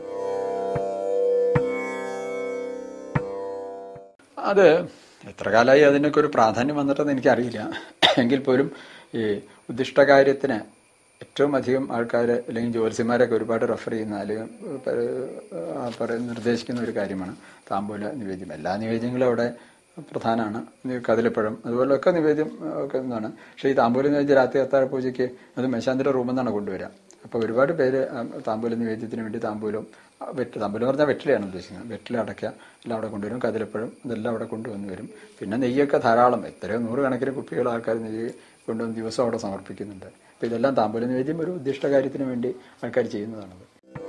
അത് എത്ര കാലമായി അതിനൊക്കെ ഒരു പ്രാധാന്യം വന്നിട്ടെന്ന് എനിക്കറിയില്ല എങ്കിൽ പോലും ഈ ഉദ്ദിഷ്ട കാര്യത്തിന് ഏറ്റവും അധികം ആൾക്കാർ അല്ലെങ്കിൽ ജ്യോത്സ്യന്മാരൊക്കെ ഒരുപാട് റെഫർ ചെയ്യുന്ന അല്ലെങ്കിൽ പ- ആ പറ- നിർദ്ദേശിക്കുന്ന ഒരു കാര്യമാണ് താമ്പൂല നിവേദ്യം എല്ലാ നിവേദ്യങ്ങളും അവിടെ പ്രധാനമാണ് കതിലപ്പഴം അതുപോലെയൊക്കെ നിവേദ്യം ഒക്കെ ഒന്നാണ് പക്ഷേ ഈ താമ്പൂല നിവേദ്യം രാത്രി അത്താഴ പൂജയ്ക്ക് അത് മേശാന്തിയുടെ റൂമിൽ നിന്നാണ് കൊണ്ടുവരിക അപ്പോൾ ഒരുപാട് പേര് ആ, താമ്പൂല നിവേദ്യത്തിന് വേണ്ടി താമ്പൂലം ആ, വെറ്റ് താമ്പൂലം എന്ന് പറഞ്ഞാൽ വെറ്റിലയാണ് ഉദ്ദേശിക്കുന്നത് വെറ്റില അടയ്ക്ക എല്ലാം അവിടെ കൊണ്ടുവരും കതിലപ്പഴം അതെല്ലാം അവിടെ കൊണ്ടുവന്ന് വരും പിന്നെ നെയ്യൊക്കെ ധാരാളം എത്രയോ നൂറുകണക്കിന് കുപ്പികൾ ആൾക്കാർ നെയ്യ് കൊണ്ടുവന്ന് ദിവസം അവിടെ സമർപ്പിക്കുന്നുണ്ട് അപ്പോൾ ഇതെല്ലാം താമ്പൂല നിവേദ്യം ഒരു ഉദ്ദിഷ്ട കാര്യത്തിന് വേണ്ടി ആൾക്കാർ ചെയ്യുന്നതാണത്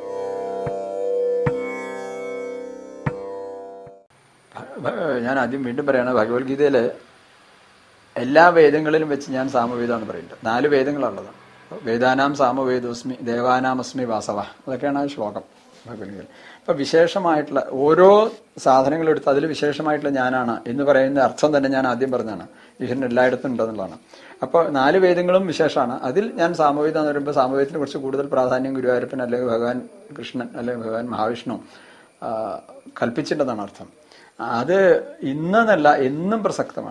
ഭ- ഭ- ഞാൻ ആദ്യം വീണ്ടും പറയാണ് ഭഗവത്ഗീതയില് എല്ലാ വേദങ്ങളിലും വെച്ച് ഞാൻ സാമവേദമാണ് പറയുന്നത് നാല് വേദങ്ങളാണുള്ളത് വേദാനാം സാമവേദോസ്മി ദേവാനാമസ്മി വാസവ അതൊക്കെയാണ് ആ ശ്ലോകം ഭഗവത്ഗീത അപ്പൊ വിശേഷമായിട്ടുള്ള ഓരോ സാധനങ്ങളും എടുത്ത് അതിൽ വിശേഷമായിട്ടുള്ള ഞാനാണ് എന്ന് പറയുന്ന അർത്ഥം തന്നെ ഞാൻ ആദ്യം പറഞ്ഞതാണ് ഈശ്വരൻ എല്ലായിടത്തും ഉണ്ടെന്നുള്ളതാണ് അപ്പോൾ നാല് വേദങ്ങളും വിശേഷമാണ് അതിൽ ഞാൻ സാമവേദം എന്ന് പറയുമ്പോൾ സാമവേദത്തിന് കുറച്ച് കൂടുതൽ പ്രാധാന്യം ഗുരുവായൂരപ്പൻ അല്ലെങ്കിൽ ഭഗവാൻ കൃഷ്ണൻ അല്ലെങ്കിൽ ഭഗവാൻ മഹാവിഷ്ണു ആ, കൽപ്പിച്ചിട്ടുണ്ടെന്നാണ് അർത്ഥം അത് ഇന്നെന്നല്ല എന്നും പ്രസക്തമാണ്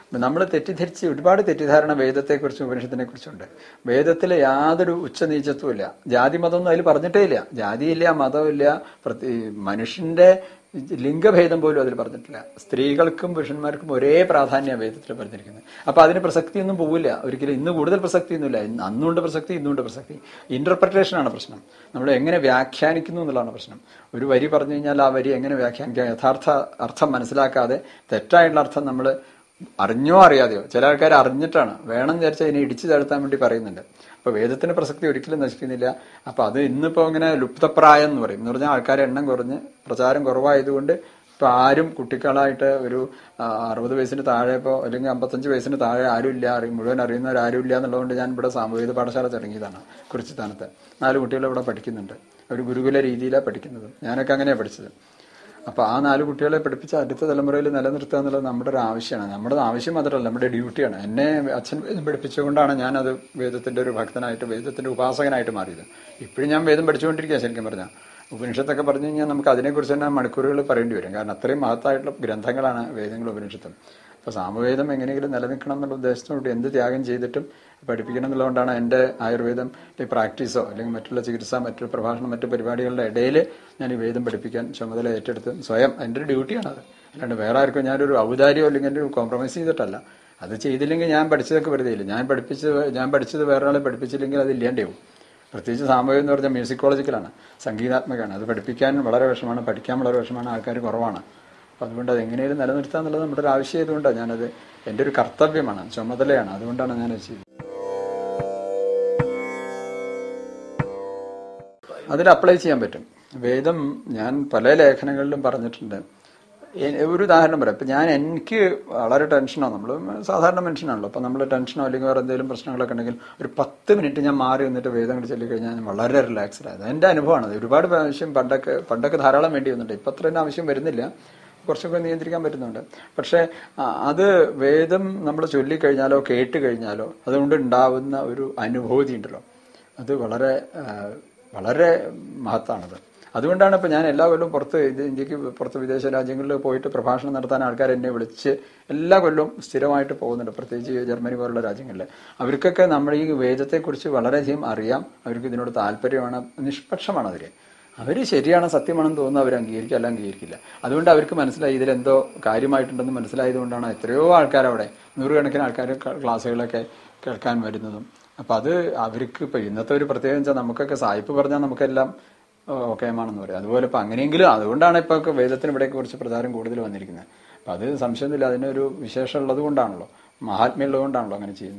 നമ്മൾ തെറ്റിദ്ധരിച്ച് ഒരുപാട് തെറ്റിദ്ധാരണ വേദത്തെക്കുറിച്ചും ഉപനിഷത്തിനെ കുറിച്ചുണ്ട് വേദത്തിൽ യാതൊരു ഉച്ചനീചത്വവും ഇല്ല ജാതി മതമൊന്നും അതിൽ പറഞ്ഞിട്ടേ ഇല്ല ജാതിയില്ല മതമില്ല പ്രതി മനുഷ്യന്റെ ലിംഗഭേദം പോലും അതിൽ പറഞ്ഞിട്ടില്ല സ്ത്രീകൾക്കും പുരുഷന്മാർക്കും ഒരേ പ്രാധാന്യമാണ് വേദത്തിൽ പറഞ്ഞിരിക്കുന്നത് അപ്പൊ അതിന് പ്രസക്തിയൊന്നും പോവില്ല ഒരിക്കലും ഇന്ന് കൂടുതൽ പ്രസക്തിയൊന്നുമില്ല ഇന്ന് അന്നുണ്ട് പ്രസക്തി ഇന്നുണ്ട് പ്രസക്തി ഇന്റർപ്രിട്ടേഷനാണ് പ്രശ്നം നമ്മൾ എങ്ങനെ വ്യാഖ്യാനിക്കുന്നു എന്നുള്ളതാണ് പ്രശ്നം ഒരു വരി പറഞ്ഞു കഴിഞ്ഞാൽ ആ വരി എങ്ങനെ വ്യാഖ്യാനിക്കാം യഥാർത്ഥ അർത്ഥം മനസ്സിലാക്കാതെ തെറ്റായിട്ടുള്ള അർത്ഥം നമ്മൾ അറിഞ്ഞോ അറിയാതെയോ ചില ആൾക്കാർ അറിഞ്ഞിട്ടാണ് വേണം വിചാരിച്ചാൽ ഇതിനെ ഇടിച്ചു താഴ്ത്താൻ വേണ്ടി പറയുന്നുണ്ട് അപ്പൊ വേദത്തിന്റെ പ്രസക്തി ഒരിക്കലും നശിക്കുന്നില്ല അപ്പൊ അത് ഇന്നിപ്പോ ഇങ്ങനെ ലുപ്തപ്രായം എന്ന് പറയും എന്ന് പറഞ്ഞാൽ ആൾക്കാരെ എണ്ണം കുറഞ്ഞ് പ്രചാരം കുറവായതുകൊണ്ട് ഇപ്പൊ ആരും കുട്ടികളായിട്ട് ഒരു ആ, അറുപത് വയസ്സിന് താഴെ ഇപ്പോ അല്ലെങ്കിൽ അമ്പത്തഞ്ച് വയസ്സിന് താഴെ ആരും ഇല്ല അറിയും മുഴുവൻ അറിയുന്നവർ ആരും ഇല്ല എന്നുള്ളതുകൊണ്ട് ഞാൻ ഇവിടെ സാമൂഹിക പാഠശാല തുടങ്ങിയതാണ് കുറിച്ചിത്താനത്ത് നാല് കുട്ടികൾ ഇവിടെ പഠിക്കുന്നുണ്ട് ഒരു ഗുരുകുല രീതിയിലാണ് പഠിക്കുന്നത് ഞാനൊക്കെ അങ്ങനെയാണ് പഠിച്ചത് അപ്പൊ ആ നാല് കുട്ടികളെ പഠിപ്പിച്ച് അടുത്ത തലമുറയിൽ നിലനിർത്തുക എന്നുള്ളത് നമ്മുടെ ഒരു ആവശ്യമാണ് നമ്മുടെ ആവശ്യം മാത്രമല്ല നമ്മുടെ ഡ്യൂട്ടിയാണ് എന്നെ അച്ഛൻ വേദം പഠിപ്പിച്ചുകൊണ്ടാണ് ഞാനത് വേദത്തിന്റെ ഒരു ഭക്തനായിട്ട് വേദത്തിന്റെ ഉപാസകനായിട്ട് മാറിയത് ഇപ്പോഴും ഞാൻ വേദം പഠിച്ചുകൊണ്ടിരിക്കുക ശരിക്കും പറഞ്ഞാൽ ഉപനിഷത്തൊക്കെ പറഞ്ഞു കഴിഞ്ഞാൽ നമുക്ക് അതിനെക്കുറിച്ച് തന്നെ മണിക്കൂറുകൾ പറയേണ്ടി വരും കാരണം അത്രയും മഹത്തായിട്ടുള്ള ഗ്രന്ഥങ്ങളാണ് വേദങ്ങളും ഉപനിഷത്തും അപ്പൊ സാമവേദം എങ്ങനെയെങ്കിലും നിലനിൽക്കണം എന്നുള്ള ഉദ്ദേശത്തോട് എന്ത് ത്യാഗം ചെയ്തിട്ടും പഠിപ്പിക്കണം എന്നുള്ളതുകൊണ്ടാണ് എൻ്റെ ആയുർവേദം ഈ പ്രാക്ടീസോ അല്ലെങ്കിൽ മറ്റുള്ള ചികിത്സ മറ്റു പ്രഭാഷണം മറ്റു പരിപാടികളുടെ ഇടയിൽ ഞാൻ ഈ വേദം പഠിപ്പിക്കാൻ ചുമതല ഏറ്റെടുത്ത് സ്വയം എൻ്റെ ഒരു ഡ്യൂട്ടിയാണ് അത് അല്ലാണ്ട് വേറെ ആർക്കും ഞാനൊരു ഔദാര്യമോ അല്ലെങ്കിൽ ഒരു കോംപ്രമൈസ് ചെയ്തിട്ടല്ല അത് ചെയ്തില്ലെങ്കിൽ ഞാൻ പഠിച്ചതൊക്കെ വെറുതെ ഇല്ല ഞാൻ പഠിപ്പിച്ചത് ഞാൻ പഠിച്ചത് വേറെ ആളെ പഠിപ്പിച്ചില്ലെങ്കിൽ അത് ഇല്ലാണ്ടാവും പ്രത്യേകിച്ച് സാമൂഹികം എന്ന് പറഞ്ഞാൽ മ്യൂസിക്കോളജിക്കലാണ് സംഗീതാത്മകമാണ് അത് പഠിപ്പിക്കാൻ വളരെ വിഷമാണ് പഠിക്കാൻ വളരെ വിഷമാണ് ആൾക്കാർ കുറവാണ് അപ്പം അതുകൊണ്ട് അത് എങ്ങനെയും നിലനിർത്തുക എന്നുള്ളത് നമ്മുടെ ഒരു ആവശ്യം ആയതുകൊണ്ടാണ് ഞാനത് എൻ്റെ ഒരു കർത്തവ്യമാണ് ചുമതലയാണ് അതുകൊണ്ടാണ് ഞാനത് ചെയ്തത് അതിൽ അപ്ലൈ ചെയ്യാൻ പറ്റും വേദം ഞാൻ പല ലേഖനങ്ങളിലും പറഞ്ഞിട്ടുണ്ട് എ- ഒരു ഉദാഹരണം പറയാം ഇപ്പം ഞാൻ എനിക്ക് വളരെ ടെൻഷനോ നമ്മൾ സാധാരണ മനുഷ്യനാണല്ലോ അപ്പം നമ്മൾ ടെൻഷനോ അല്ലെങ്കിൽ വേറെ എന്തെങ്കിലും പ്രശ്നങ്ങളൊക്കെ ഉണ്ടെങ്കിൽ ഒരു പത്ത് മിനിറ്റ് ഞാൻ മാറി വന്നിട്ട് വേദം കൂടി ചൊല്ലിക്കഴിഞ്ഞാൽ ഞാൻ വളരെ റിലാക്സ്ഡ് ആയത് എൻ്റെ അനുഭവമാണ് അത് ഒരുപാട് പ്രാവശ്യം പണ്ടൊക്കെ പണ്ടൊക്കെ ധാരാളം വേണ്ടി വന്നിട്ടുണ്ട് ഇപ്പം അത്രയും ആവശ്യം വരുന്നില്ല കുറച്ചൊക്കെ നിയന്ത്രിക്കാൻ പറ്റുന്നുണ്ട് പക്ഷേ ആ, അത് വേദം നമ്മൾ ചൊല്ലിക്കഴിഞ്ഞാലോ കേട്ട് കഴിഞ്ഞാലോ അതുകൊണ്ട് ഉണ്ടാവുന്ന ഒരു അനുഭൂതി ഉണ്ടല്ലോ അത് വളരെ ആ, വളരെ മഹത്താണത് അതുകൊണ്ടാണ് ഇപ്പം ഞാൻ എല്ലാ കൊല്ലവും പുറത്ത് ഇത് ഇന്ത്യക്ക് പുറത്ത് വിദേശ രാജ്യങ്ങളിൽ പോയിട്ട് പ്രഭാഷണം നടത്താൻ ആൾക്കാർ എന്നെ വിളിച്ച് എല്ലാ കൊല്ലവും സ്ഥിരമായിട്ട് പോകുന്നുണ്ട് പ്രത്യേകിച്ച് ജർമ്മനി പോലുള്ള രാജ്യങ്ങളിൽ അവർക്കൊക്കെ നമ്മൾ ഈ വേദത്തെക്കുറിച്ച് വളരെയധികം അറിയാം അവർക്ക് ഇതിനോട് താല്പര്യമാണ് നിഷ്പക്ഷമാണ് അവർ അവർ ശരിയാണ് സത്യമാണെന്ന് തോന്നുന്നു അവർ അംഗീകരിക്കുക അല്ല അംഗീകരിക്കില്ല അതുകൊണ്ട് അവർക്ക് മനസ്സിലായി ഇതിലെന്തോ കാര്യമായിട്ടുണ്ടെന്ന് മനസ്സിലായതുകൊണ്ടാണ് എത്രയോ ആൾക്കാർ അവിടെ നൂറുകണക്കിന് ആൾക്കാർ ക്ലാസ്സുകളൊക്കെ കേൾക്കാൻ വരുന്നതും അപ്പം അത് അവർക്ക് ഇപ്പം ഇന്നത്തെ ഒരു പ്രത്യേകത വെച്ചാൽ നമുക്കൊക്കെ സായിപ്പ് പറഞ്ഞാൽ നമുക്കെല്ലാം ഓക്കേമാണെന്ന് പറയും അതുപോലെ ഇപ്പം അങ്ങനെയെങ്കിലും അതുകൊണ്ടാണ് ഇപ്പോൾ ഒക്കെ വേദത്തിന് ഇവിടേക്ക് കുറച്ച് പ്രചാരം കൂടുതൽ വന്നിരിക്കുന്നത് അപ്പം അത് സംശയമൊന്നുമില്ല അതിനൊരു വിശേഷം ഉള്ളത് കൊണ്ടാണല്ലോ മഹാത്മ്യം ഉള്ളത് കൊണ്ടാണല്ലോ അങ്ങനെ ചെയ്യുന്നത്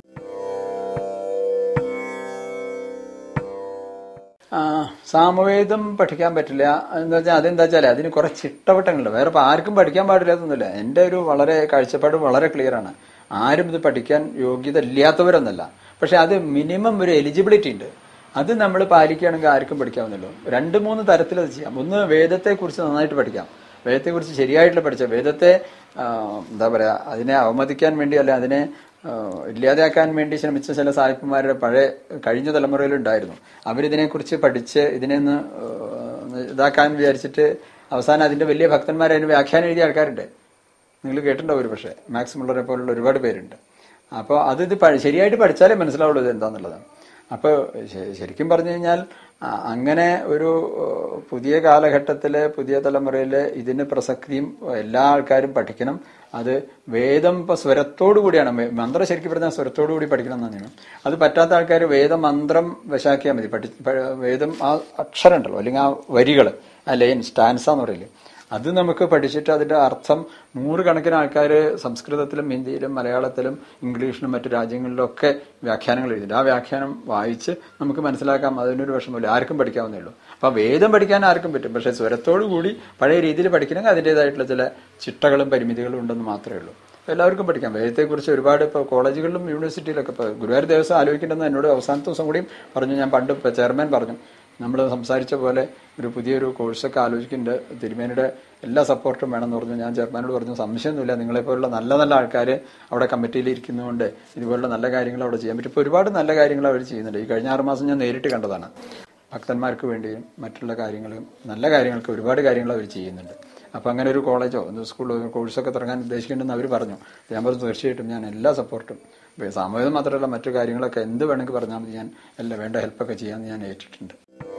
ആ, സാമവേദം പഠിക്കാൻ പറ്റില്ല എന്ന് വെച്ചാൽ അതെന്താ വെച്ചാൽ അതിന് കുറെ ചിട്ടവട്ടങ്ങളുണ്ട് വേറെ ഇപ്പൊ ആർക്കും പഠിക്കാൻ പാടില്ലാത്തൊന്നുമില്ല എൻ്റെ ഒരു വളരെ കാഴ്ചപ്പാട് വളരെ ക്ലിയർ ആണ് ആരും ഇത് പഠിക്കാൻ യോഗ്യത ഇല്ലാത്തവരൊന്നല്ല പക്ഷെ അത് മിനിമം ഒരു എലിജിബിലിറ്റി ഉണ്ട് അത് നമ്മൾ പാലിക്കുകയാണെങ്കിൽ ആർക്കും പഠിക്കാവുന്നല്ലോ രണ്ട് മൂന്ന് തരത്തിൽ അത് ചെയ്യാം ഒന്ന് വേദത്തെക്കുറിച്ച് നന്നായിട്ട് പഠിക്കാം വേദത്തെക്കുറിച്ച് ശരിയായിട്ടുള്ള പഠിച്ച വേദത്തെ ആ, എന്താ പറയാ അതിനെ അവമതിക്കാൻ വേണ്ടി അല്ല അതിനെ ആ, ഇല്ലാതാക്കാൻ വേണ്ടി ശ്രമിച്ച ചില സാഹിബന്മാരുടെ പഴയ കഴിഞ്ഞ തലമുറയിലുണ്ടായിരുന്നു അവരിതിനെക്കുറിച്ച് പഠിച്ച് ഇതിനെ ഒന്ന് ആ, ഇതാക്കാൻ വിചാരിച്ചിട്ട് അവസാനം അതിന്റെ വലിയ ഭക്തന്മാർ അതിന് വ്യാഖ്യാനം എഴുതിയ ആൾക്കാരുണ്ട് നിങ്ങൾ കേട്ടിട്ടുണ്ടാവും ഒരു പക്ഷേ മാക്സ് മുള്ളറെ പോലുള്ള ഒരുപാട് പേരുണ്ട് അപ്പോൾ അത് ഇത് പ- ശരിയായിട്ട് പഠിച്ചാലേ മനസ്സിലാവുള്ളൂ ഇത് എന്താന്നുള്ളത് അപ്പോൾ ശരിക്കും പറഞ്ഞു കഴിഞ്ഞാൽ ആ, അങ്ങനെ ഒരു ഏഹ്, പുതിയ കാലഘട്ടത്തിലെ പുതിയ തലമുറയിലെ ഇതിന് പ്രസക്തിയും എല്ലാ ആൾക്കാരും പഠിക്കണം അത് വേദം ഇപ്പൊ സ്വരത്തോടു കൂടിയാണ് മേ- മന്ത്രം ശരിക്കും പറഞ്ഞാൽ സ്വരത്തോടു കൂടി പഠിക്കണം എന്നാണ് അത് പറ്റാത്ത ആൾക്കാർ വേദമന്ത്രം വശാക്കിയാൽ മതി പഠി പ- വേദം ആ അക്ഷരം ഉണ്ടല്ലോ അല്ലെങ്കിൽ ആ വരികൾ ആ ലൈൻ സ്റ്റാൻസ എന്ന് പറയില്ലേ അത് നമുക്ക് പഠിച്ചിട്ട് അതിന്റെ അർത്ഥം നൂറുകണക്കിന് ആൾക്കാർ സംസ്കൃതത്തിലും ഹിന്ദിയിലും മലയാളത്തിലും ഇംഗ്ലീഷിലും മറ്റു രാജ്യങ്ങളിലൊക്കെ വ്യാഖ്യാനങ്ങൾ എഴുതിയിട്ടുണ്ട് ആ വ്യാഖ്യാനം വായിച്ച് നമുക്ക് മനസ്സിലാക്കാം അതിനൊരു വിഷമമില്ല ആർക്കും പഠിക്കാവുന്നേ ഉള്ളൂ അപ്പൊ വേദം പഠിക്കാൻ ആർക്കും പറ്റും പക്ഷെ സ്വരത്തോടു കൂടി പഴയ രീതിയിൽ പഠിക്കണമെങ്കിൽ അതിൻ്റെതായിട്ടുള്ള ചില ചിട്ടകളും പരിമിതികളും ഉണ്ടെന്ന് മാത്രമേ ഉള്ളൂ അപ്പൊ എല്ലാവർക്കും പഠിക്കാം വേദത്തെക്കുറിച്ച് ഒരുപാട് ഇപ്പോൾ കോളേജുകളിലും യൂണിവേഴ്സിറ്റിയിലൊക്കെ ഇപ്പോൾ ഗുരുവായൂർ ദേവസ്വം ആലോചിക്കേണ്ടെന്ന് എന്നോട് അവസാനത്തെ ദിവസം കൂടിയും പറഞ്ഞു ഞാൻ പണ്ട് ഇപ്പോൾ ചെയർമാൻ പറഞ്ഞു നമ്മൾ സംസാരിച്ച പോലെ ഒരു പുതിയൊരു കോഴ്സൊക്കെ ആലോചിക്കുന്നുണ്ട് തിരുമേനിയുടെ എല്ലാ സപ്പോർട്ടും വേണമെന്ന് പറഞ്ഞു ഞാൻ ചെയർമാനോട് പറഞ്ഞു സംശയമൊന്നുമില്ല നിങ്ങളെപ്പോലുള്ള നല്ല നല്ല ആൾക്കാർ അവിടെ കമ്മിറ്റിയിൽ ഇരിക്കുന്നതുകൊണ്ട് ഇതുപോലുള്ള നല്ല കാര്യങ്ങൾ അവിടെ ചെയ്യാൻ പറ്റും ഇപ്പോൾ ഒരുപാട് നല്ല കാര്യങ്ങൾ അവർ ചെയ്യുന്നുണ്ട് ഈ കഴിഞ്ഞ ആറ് മാസം ഞാൻ നേരിട്ട് കണ്ടതാണ് ഭക്തന്മാർക്ക് വേണ്ടിയും മറ്റുള്ള കാര്യങ്ങളും നല്ല കാര്യങ്ങൾക്ക് ഒരുപാട് കാര്യങ്ങൾ അവർ ചെയ്യുന്നുണ്ട് അപ്പം അങ്ങനെ ഒരു കോളേജോ സ്കൂളോ കോഴ്സൊക്കെ തുടങ്ങാൻ ഉദ്ദേശിക്കുന്നുണ്ടെന്ന് അവർ പറഞ്ഞു ഞാൻ പറഞ്ഞു തീർച്ചയായിട്ടും ഞാൻ എല്ലാ സപ്പോർട്ടും ഇപ്പൊ സാമൂഹികം മാത്രമല്ല മറ്റു കാര്യങ്ങളൊക്കെ എന്ത് വേണമെങ്കിൽ പറഞ്ഞാൽ മതി ഞാൻ എല്ലാ വേണ്ട ഹെൽപ്പൊക്കെ ചെയ്യാമെന്ന് ഞാൻ ഏറ്റിട്ടുണ്ട്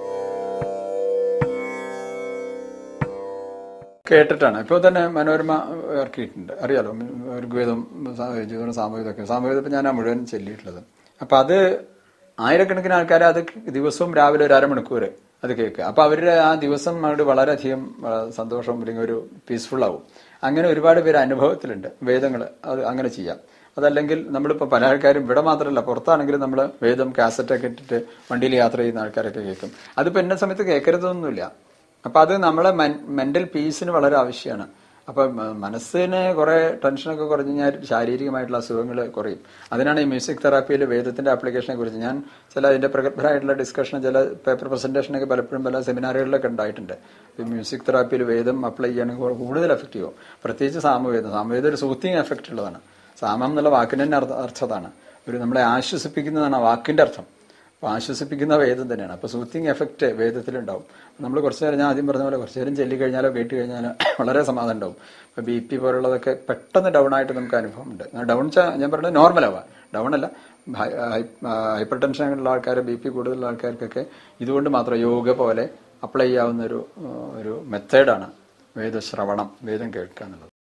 കേട്ടിട്ടാണ് ഇപ്പോൾ തന്നെ മനോരമ ഇറക്കിയിട്ടുണ്ട് അറിയാലോ ഋഗ്വേദം ജീവിതം സാമൂഹികതൊക്കെ സാമൂഹികത ഇപ്പം ഞാൻ മുഴുവൻ ചെല്ലിയിട്ടുള്ളത് അപ്പം അത് ആയിരക്കണക്കിന് ആൾക്കാർ അത് ദിവസവും രാവിലെ ഒരു അരമണിക്കൂർ അത് കേൾക്കുക അപ്പൊ അവരുടെ ആ ദിവസം അവരുടെ വളരെയധികം ആ, സന്തോഷം അല്ലെങ്കിൽ ഒരു പീസ്ഫുൾ ആവും അങ്ങനെ ഒരുപാട് പേര് അനുഭവത്തിലുണ്ട് വേദങ്ങൾ അത് അങ്ങനെ ചെയ്യാം അതല്ലെങ്കിൽ നമ്മളിപ്പോൾ പല ആൾക്കാരും ഇവിടെ മാത്രമല്ല പുറത്താണെങ്കിലും നമ്മൾ വേദം കാസറ്റൊക്കെ ഇട്ടിട്ട് വണ്ടിയിൽ യാത്ര ചെയ്യുന്ന ആൾക്കാരൊക്കെ കേൾക്കും അതിപ്പോൾ എന്നെ സമയത്ത് കേൾക്കരുതൊന്നുമില്ല അപ്പൊ അത് നമ്മളെ മെന്റൽ പീസിന് വളരെ ആവശ്യമാണ് അപ്പൊ മ- മനസ്സിന് കുറെ ടെൻഷനൊക്കെ കുറഞ്ഞു കഴിഞ്ഞാൽ ശാരീരികമായിട്ടുള്ള അസുഖങ്ങൾ കുറയും അതിനാണ് ഈ മ്യൂസിക് തെറാപ്പിയിൽ വേദത്തിന്റെ ആപ്ലിക്കേഷനെ കുറിച്ച് ഞാൻ ചില അതിന്റെ പ്രഗത്ഭരായിട്ടുള്ള ഡിസ്കഷൻ ചില പേപ്പർ പ്രസന്റേഷനൊക്കെ പലപ്പോഴും പല സെമിനാറുകളിലൊക്കെ ഉണ്ടായിട്ടുണ്ട് ഈ മ്യൂസിക് തെറാപ്പിയിൽ വേദം അപ്ലൈ ചെയ്യുകയാണെങ്കിൽ കൂടുതൽ എഫക്റ്റീവ് ആവും പ്രത്യേകിച്ച് സാമവേദം സാമവേദം ഒരു സൂത്തിങ് എഫക്റ്റ് ഉള്ളതാണ് സാമം എന്നുള്ള വാക്കിന് തന്നെ അർത്ഥ അർത്ഥതാണ് ഒരു നമ്മളെ ആശ്വസിപ്പിക്കുന്നതാണ് ആ വാക്കിന്റെ അർത്ഥം അപ്പൊ ആശ്വസിപ്പിക്കുന്ന വേദം തന്നെയാണ് അപ്പൊ സൂത്തിങ് എഫക്റ്റ് വേദത്തിലുണ്ടാവും നമ്മൾ കുറച്ചു നേരം ഞാൻ ആദ്യം പറഞ്ഞ പോലെ കുറച്ചു നേരം ചെല്ലി കഴിഞ്ഞാലോ കേട്ട് കഴിഞ്ഞാലോ വളരെ സമാധാനം ഉണ്ടാവും ഇപ്പൊ ബി പി പോലുള്ളതൊക്കെ പെട്ടെന്ന് ഡൗൺ ആയിട്ട് നമുക്ക് അനുഭവം ഉണ്ട് ഡൗൺ ഞാൻ പറഞ്ഞത് നോർമൽ ആവാം ഡൗൺ അല്ല ഹൈപ്പർ ടെൻഷൻ ഉള്ള ആൾക്കാർ ബി പി കൂടുതലുള്ള ആൾക്കാർക്കൊക്കെ ഇതുകൊണ്ട് മാത്രം യോഗ പോലെ അപ്ലൈ ചെയ്യാവുന്ന ഒരു ഒരു മെത്തേഡാണ് വേദശ്രവണം വേദം കേൾക്കുക എന്നുള്ളത്